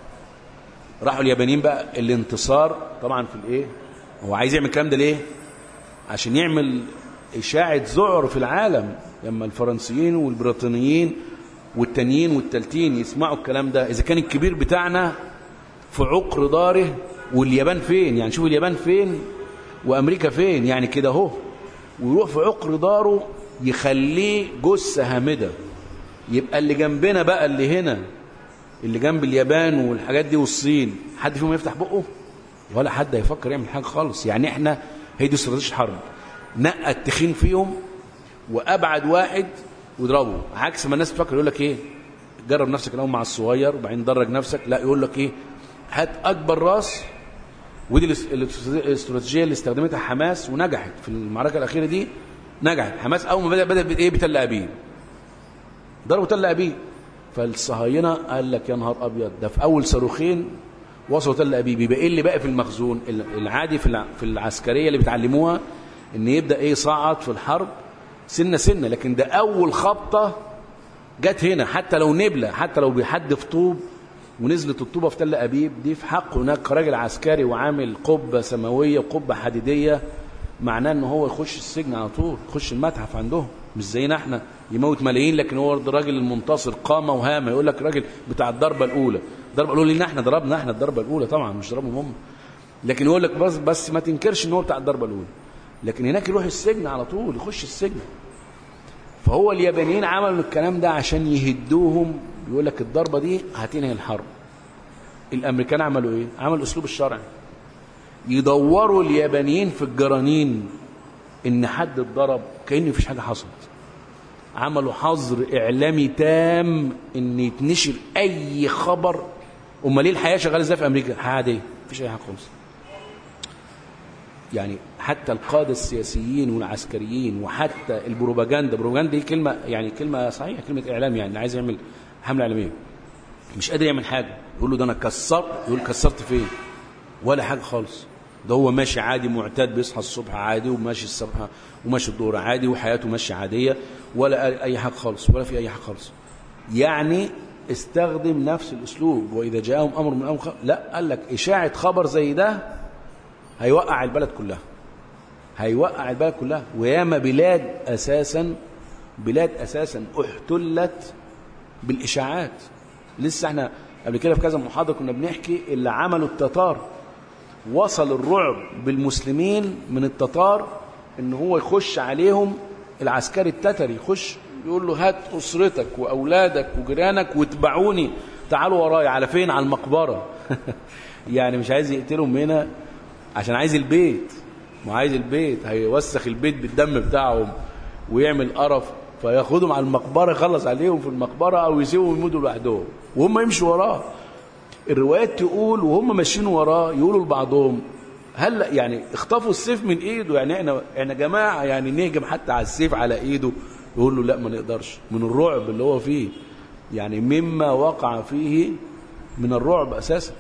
راحوا اليابانيين بقى الانتصار طبعا في الايه هو عايز يعمل الكلام ده ليه عشان يعمل اشاعه ذعر في العالم لما الفرنسيين والبريطانيين والتانيين والتالتين يسمعوا الكلام ده اذا كان الكبير بتاعنا في عقر داره واليابان فين يعني شوف اليابان فين وامريكا فين يعني كده اهو ويروح في عقر داره يخليه جثه هامده يبقى اللي جنبنا بقى اللي هنا اللي جنب اليابان والحاجات دي والصين حد فيهم يفتح بقه ولا حد هيفكر يعمل حاجه خالص يعني احنا هي دي استراتيجيه الحرب نقى التخين فيهم وابعد واحد واضربه عكس ما الناس بتفكر يقول لك ايه جرب نفسك الاول مع الصغير وبعدين درج نفسك لا يقول لك ايه هات اكبر راس ودي الاستراتيجيه اللي استخدمتها حماس ونجحت في المعركه الاخيره دي نجحت حماس اول ما بدا بدا بايه بتل ابيب ضربوا تل ابيب فالصهاينه قال لك يا نهار ابيض ده في اول صاروخين وصلوا تل ابيب يبقى ايه اللي باقي في المخزون العادي في في العسكريه اللي بتعلموها ان يبدا ايه يصعد في الحرب سنه سنه لكن ده اول خبطه جت هنا حتى لو نبله حتى لو بيحدف طوب ونزلت الطوبه في تل ابيب دي في حقه هناك راجل عسكري وعامل قبه سماويه وقبه حديديه معناه ان هو يخش السجن على طول يخش المتحف عندهم مش زينا احنا يموت ملايين لكن هو الراجل المنتصر قامه وهامه يقول لك راجل بتاع الضربه الاولى الضربه الاولى لان احنا ضربنا احنا الضربه الاولى طبعا مش ضربهم هم لكن يقول لك بس بس ما تنكرش ان هو بتاع الضربه الاولى لكن هناك يروح السجن على طول يخش السجن فهو اليابانيين عملوا الكلام ده عشان يهدوهم يقول لك الضربه دي هتنهي الحرب الامريكان عملوا ايه عملوا الاسلوب الشرعي يدوروا اليابانيين في الجرانين ان حد اتضرب كأن مفيش حاجه حصلت عملوا حظر اعلامي تام ان يتنشر اي خبر امال ليه الحياه شغاله ازاي في امريكا حياه عاديه مفيش اي حاجه خالص يعني حتى القادة السياسيين والعسكريين وحتى البروباجندا البروباجندا دي كلمة يعني كلمة صحيحة كلمة إعلام يعني اللي عايز يعمل حملة إعلامية مش قادر يعمل حاجة يقول له ده أنا كسرت يقول كسرت فين ولا حاجة خالص ده هو ماشي عادي معتاد بيصحى الصبح عادي وماشي الصبح وماشي الظهر عادي وحياته ماشية عادية ولا أي حاجة خالص ولا في أي حاجة خالص يعني استخدم نفس الاسلوب واذا جاءهم امر من امر لا قال لك اشاعه خبر زي ده هيوقع البلد كلها هيوقع البلد كلها وياما بلاد اساسا بلاد اساسا احتلت بالاشاعات لسه احنا قبل كده في كذا محاضره كنا بنحكي اللي عملوا التتار وصل الرعب بالمسلمين من التتار ان هو يخش عليهم العسكري التتري يخش يقول له هات اسرتك واولادك وجيرانك واتبعوني تعالوا ورايا على فين على المقبره يعني مش عايز يقتلهم هنا عشان عايز البيت ما عايز البيت هيوسخ البيت بالدم بتاعهم ويعمل قرف فياخدهم على المقبره يخلص عليهم في المقبره او يسيبهم يموتوا لوحدهم وهم يمشوا وراه الروايات تقول وهم ماشيين وراه يقولوا لبعضهم هل يعني اخطفوا السيف من ايده يعني احنا احنا جماعه يعني نهجم حتى على السيف على ايده يقول له لا ما نقدرش من الرعب اللي هو فيه يعني مما وقع فيه من الرعب اساسا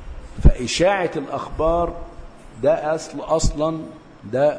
فاشاعه الاخبار ده اصل اصلا ده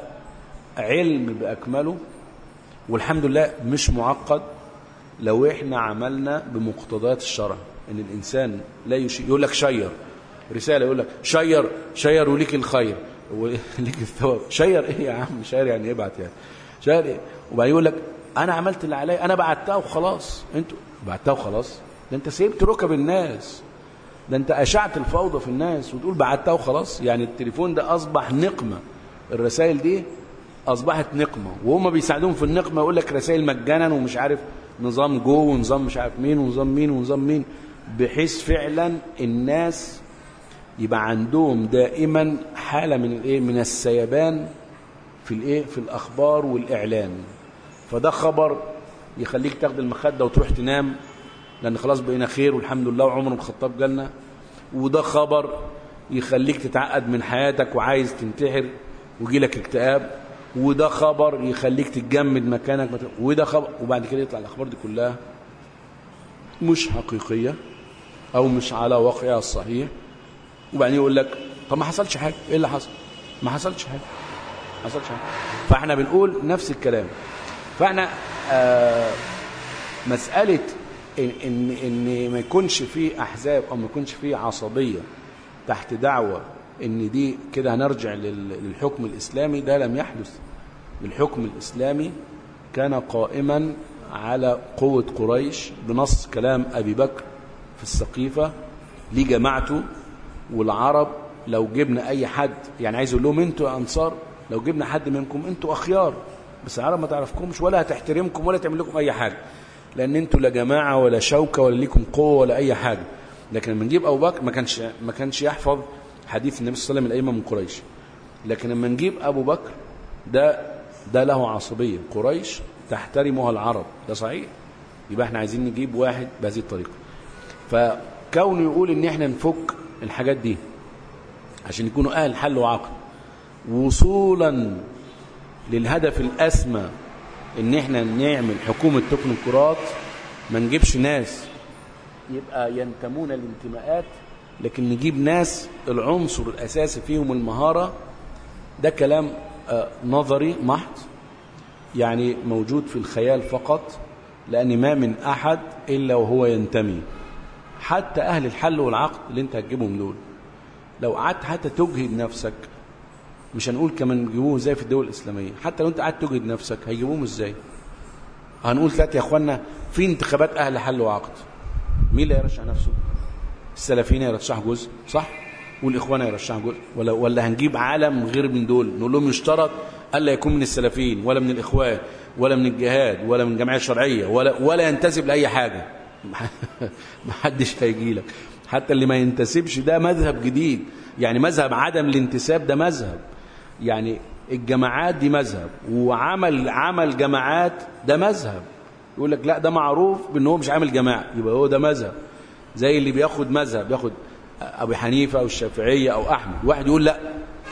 علم باكمله والحمد لله مش معقد لو احنا عملنا بمقتضيات الشرع ان الانسان لا يشي يقول لك شير رساله يقول لك شير شير وليك الخير وليك الثواب شير ايه يا عم شير يعني ابعت يعني شير ايه وبعدين يقول لك انا عملت اللي عليا انا بعتها وخلاص انتوا بعتها وخلاص ده انت سيبت ركب الناس ده انت اشعت الفوضى في الناس وتقول بعتها وخلاص يعني التليفون ده اصبح نقمه الرسائل دي اصبحت نقمه وهم بيساعدوهم في النقمه يقول لك رسائل مجانا ومش عارف نظام جو ونظام مش عارف مين ونظام مين ونظام مين بحيث فعلا الناس يبقى عندهم دائما حاله من الايه من السيبان في الايه في الاخبار والاعلام فده خبر يخليك تاخد المخده وتروح تنام لان خلاص بقينا خير والحمد لله وعمر بن الخطاب جالنا وده خبر يخليك تتعقد من حياتك وعايز تنتحر ويجي لك اكتئاب وده خبر يخليك تتجمد مكانك وده خبر وبعد كده يطلع الاخبار دي كلها مش حقيقيه او مش على واقعها الصحيح وبعدين يقول لك طب ما حصلش حاجه ايه اللي حصل ما حصلش حاجه ما حصلش حاجه فاحنا بنقول نفس الكلام فاحنا آه مساله ان ان ان ما يكونش في احزاب او ما يكونش في عصبيه تحت دعوه ان دي كده هنرجع للحكم الاسلامي ده لم يحدث الحكم الاسلامي كان قائما على قوه قريش بنص كلام ابي بكر في السقيفه لجماعته والعرب لو جبنا اي حد يعني عايز اقول لهم انتوا يا انصار لو جبنا حد منكم انتوا اخيار بس العرب ما تعرفكمش ولا هتحترمكم ولا تعمل لكم اي حاجه لان انتوا لا جماعه ولا شوكه ولا ليكم قوه ولا اي حاجه لكن لما نجيب ابو بكر ما كانش ما كانش يحفظ حديث النبي صلى الله عليه وسلم الائمه من قريش لكن لما نجيب ابو بكر ده ده له عصبيه قريش تحترمها العرب ده صحيح يبقى احنا عايزين نجيب واحد بهذه الطريقه فكونه يقول ان احنا نفك الحاجات دي عشان يكونوا اهل حل وعقل وصولا للهدف الاسمى ان احنا نعمل حكومه تكنوقراط ما نجيبش ناس يبقى ينتمون الانتماءات لكن نجيب ناس العنصر الاساسي فيهم المهاره ده كلام نظري محض يعني موجود في الخيال فقط لان ما من احد الا وهو ينتمي حتى اهل الحل والعقد اللي انت هتجيبهم دول لو قعدت حتى تجهد نفسك مش هنقول كمان يجيبوه ازاي في الدول الاسلاميه حتى لو انت قعدت تجهد نفسك هيجيبوهم ازاي هنقول ثلاثة يا اخوانا في انتخابات اهل حل وعقد مين اللي هيرشح نفسه السلفيين يرشحوا جزء صح والاخوان يرشحوا جزء ولا ولا هنجيب عالم غير من دول نقول لهم يشترط الا يكون من السلفيين ولا من الاخوان ولا من الجهاد ولا من الجمعيه الشرعيه ولا ولا ينتسب لاي حاجه ما حدش هيجي لك حتى اللي ما ينتسبش ده مذهب جديد يعني مذهب عدم الانتساب ده مذهب يعني الجماعات دي مذهب وعمل عمل جماعات ده مذهب يقول لك لا ده معروف بان هو مش عامل جماعه يبقى هو ده مذهب زي اللي بياخد مذهب ياخد ابو حنيفه او الشافعيه او احمد واحد يقول لا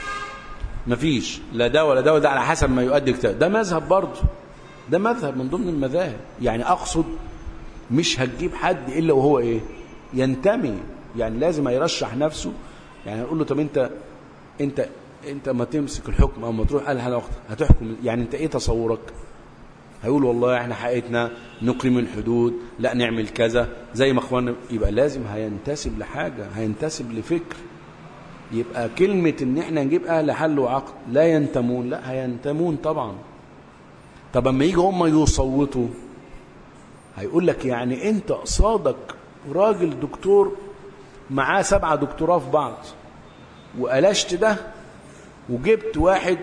مفيش لا ده ولا ده ولا ده على حسب ما يؤدي كتاب ده مذهب برضه ده مذهب من ضمن المذاهب يعني اقصد مش هتجيب حد الا وهو ايه ينتمي يعني لازم يرشح نفسه يعني نقول له طب انت انت انت ما تمسك الحكم او ما تروح قال وقت هتحكم يعني انت ايه تصورك هيقول والله احنا حقيقتنا نقيم الحدود لا نعمل كذا زي ما اخواننا يبقى لازم هينتسب لحاجة هينتسب لفكر يبقى كلمة ان احنا نجيب اهل حل وعقد لا ينتمون لا هينتمون طبعا طب اما يجي هم يصوتوا هيقول لك يعني انت قصادك راجل دكتور معاه سبعة دكتوراه في بعض وقلشت ده وجبت واحد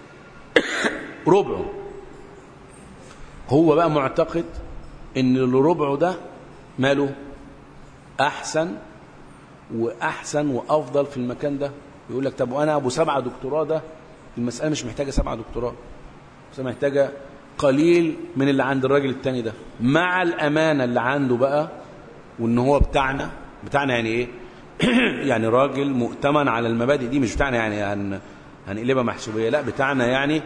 ربعه هو بقى معتقد ان اللي ربعه ده ماله احسن واحسن وافضل في المكان ده يقول لك طب وانا ابو سبعة دكتوراه ده المسألة مش محتاجة سبعة دكتوراه بس محتاجة قليل من اللي عند الراجل التاني ده مع الأمانة اللي عنده بقى وإن هو بتاعنا بتاعنا يعني إيه يعني راجل مؤتمن على المبادئ دي مش بتاعنا يعني هن هنقلبها محسوبية لا بتاعنا يعني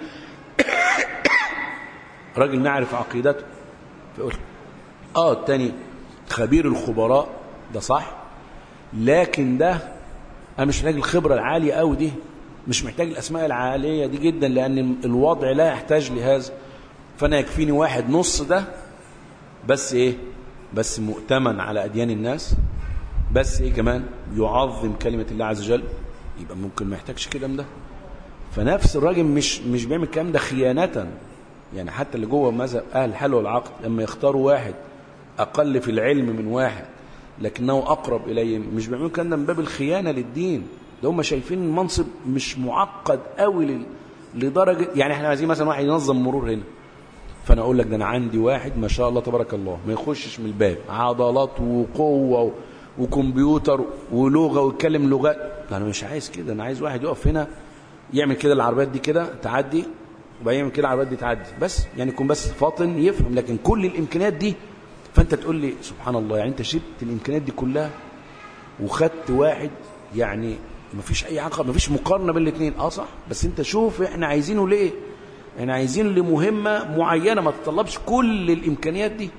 راجل نعرف عقيدته فيقول اه التاني خبير الخبراء ده صح لكن ده انا مش محتاج الخبرة العالية قوي دي مش محتاج الاسماء العالية دي جدا لان الوضع لا يحتاج لهذا فانا يكفيني واحد نص ده بس ايه بس مؤتمن على اديان الناس بس ايه كمان يعظم كلمة الله عز وجل يبقى ممكن ما يحتاجش كده من ده فنفس الراجل مش مش بيعمل الكلام ده خيانة يعني حتى اللي جوه مذهب اهل الحل والعقد لما يختاروا واحد اقل في العلم من واحد لكنه اقرب اليهم مش بيعملوا الكلام ده من باب الخيانة للدين ده هم شايفين المنصب مش معقد قوي لل... لدرجة يعني احنا عايزين مثلا واحد ينظم مرور هنا فانا اقول لك ده انا عندي واحد ما شاء الله تبارك الله ما يخشش من الباب عضلات وقوه و... وكمبيوتر ولغه ويتكلم لغات لا انا مش عايز كده انا عايز واحد يقف هنا يعمل كده العربيات دي كده تعدي وبعدين يعمل كده العربيات دي تعدي بس يعني يكون بس فاطن يفهم لكن كل الامكانيات دي فانت تقول لي سبحان الله يعني انت شلت الامكانيات دي كلها وخدت واحد يعني ما فيش اي عقب ما فيش مقارنه بين الاثنين اه صح بس انت شوف احنا عايزينه ليه احنا عايزين لمهمه معينه ما تطلبش كل الامكانيات دي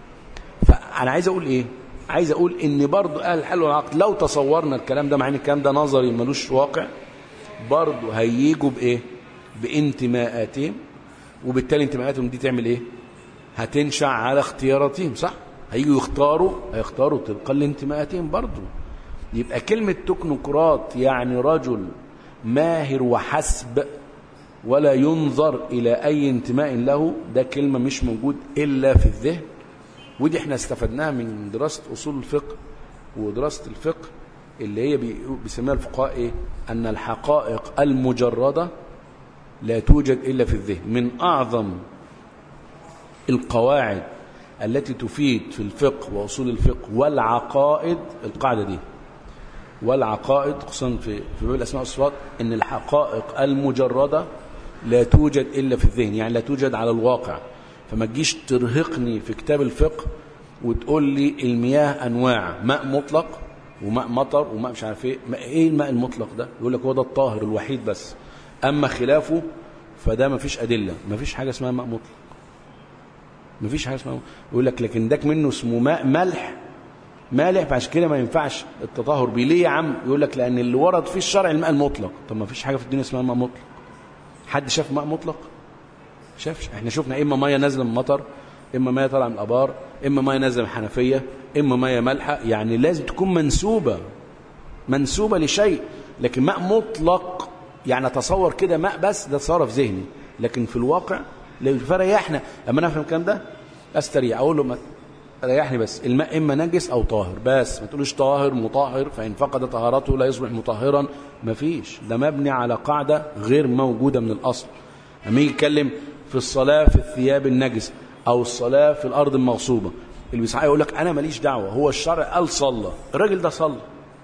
فانا عايز اقول ايه عايز اقول ان برضو اهل الحل والعقد لو تصورنا الكلام ده مع ان الكلام ده نظري ملوش واقع برضو هيجوا بايه بانتماءاتهم وبالتالي انتماءاتهم دي تعمل ايه هتنشع على اختياراتهم صح هيجوا يختاروا هيختاروا طبقا لانتماءاتهم برضو يبقى كلمة تكنوقراط يعني رجل ماهر وحسب ولا ينظر إلى أي انتماء له ده كلمة مش موجود إلا في الذهن ودي احنا استفدناها من دراسة أصول الفقه ودراسة الفقه اللي هي بيسميها الفقهاء إيه؟ أن الحقائق المجردة لا توجد إلا في الذهن من أعظم القواعد التي تفيد في الفقه وأصول الفقه والعقائد القاعدة دي والعقائد خصوصا في في باب الأسماء والصفات إن الحقائق المجردة لا توجد إلا في الذهن يعني لا توجد على الواقع فما تجيش ترهقني في كتاب الفقه وتقول لي المياه أنواع ماء مطلق وماء مطر وماء مش عارف ايه ايه الماء المطلق ده يقول لك هو ده الطاهر الوحيد بس اما خلافه فده ما فيش ادله ما فيش حاجه اسمها ماء مطلق ما فيش حاجه اسمها يقول لك لكن داك منه اسمه ماء ملح مالح فعشان كده ما ينفعش التطهر بيه ليه يا عم يقول لك لان اللي ورد فيه الشرع الماء المطلق طب ما فيش حاجه في الدنيا اسمها ماء مطلق حد شاف ماء مطلق شافش احنا شفنا اما ميه نازله من مطر اما ميه طالعه من الابار اما ميه نازله من حنفيه اما ميه مالحه يعني لازم تكون منسوبه منسوبه لشيء لكن ماء مطلق يعني اتصور كده ماء بس ده تصور في ذهني لكن في الواقع لو فريحنا اما نفهم الكلام ده استريح اقول له ما ريحني بس الماء اما نجس او طاهر بس ما تقولوش طاهر مطهر فان فقد طهارته لا يصبح مطهرا ما فيش ده مبني على قاعده غير موجوده من الاصل لما يجي يتكلم في الصلاه في الثياب النجسه او الصلاه في الارض المغصوبه اللي بيصحى يقول لك انا ماليش دعوه هو الشرع قال صلى الراجل ده صلى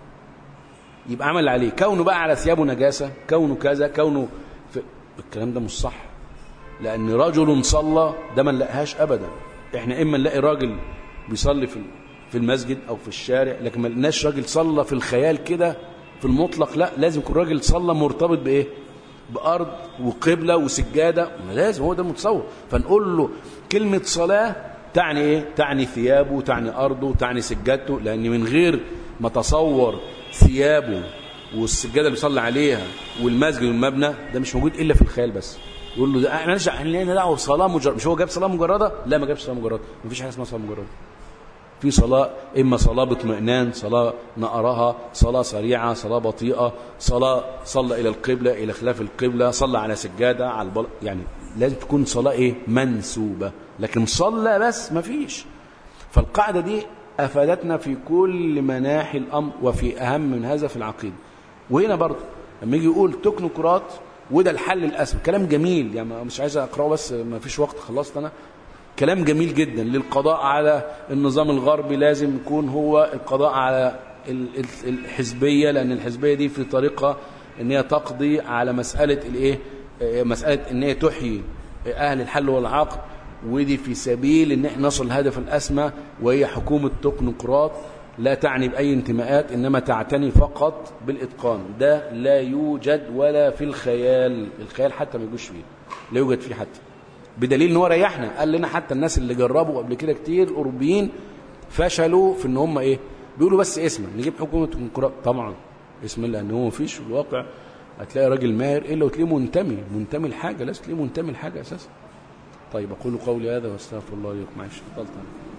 يبقى عمل عليه كونه بقى على ثيابه نجاسه كونه كذا كونه في... الكلام ده مش صح لان رجل صلى ده ما نلاقيهاش ابدا احنا اما نلاقي راجل بيصلي في في المسجد او في الشارع لكن ما لقيناش راجل صلى في الخيال كده في المطلق لا لازم يكون راجل صلى مرتبط بايه بارض وقبله وسجاده ما لازم هو ده المتصور فنقول له كلمه صلاه تعني ايه تعني ثيابه تعني ارضه تعني سجادته لان من غير ما تصور ثيابه والسجاده اللي بيصلي عليها والمسجد والمبنى ده مش موجود الا في الخيال بس يقول له ده احنا مالناش احنا لنا دعوه بصلاه مجرد مش هو جاب صلاه مجرده لا ما جابش صلاه مجرده مفيش حاجه اسمها صلاه مجرده في صلاة إما صلاة باطمئنان صلاة نقرها صلاة سريعة صلاة بطيئة صلاة صلى إلى القبلة إلى خلاف القبلة صلى على سجادة على البل... يعني لازم تكون صلاة إيه منسوبة لكن صلى بس ما فيش فالقاعدة دي أفادتنا في كل مناحي الأمر وفي أهم من هذا في العقيدة وهنا برضه لما يجي يقول تكنوقراط وده الحل الأسهل كلام جميل يعني مش عايز أقرأه بس ما فيش وقت خلصت أنا كلام جميل جدا للقضاء على النظام الغربي لازم يكون هو القضاء على الحزبية لأن الحزبية دي في طريقة ان هي تقضي على مسألة الايه مسألة ان هي تحيي أهل الحل والعقد ودي في سبيل ان احنا نصل الهدف الأسمى وهي حكومة تكنوقراط لا تعني بأي انتماءات إنما تعتني فقط بالإتقان ده لا يوجد ولا في الخيال الخيال حتى ما يجوش فيه لا يوجد فيه حتى بدليل ان هو ريحنا قال لنا حتى الناس اللي جربوا قبل كده كتير الاوروبيين فشلوا في ان هم ايه بيقولوا بس اسما نجيب حكومه تكنوقراط طبعا اسم لان هو مفيش في الواقع هتلاقي راجل ماهر الا وتلاقيه منتمي منتمي لحاجه لازم تلاقيه منتمي لحاجه اساسا طيب اقول قولي هذا واستغفر الله لكم معلش اتفضل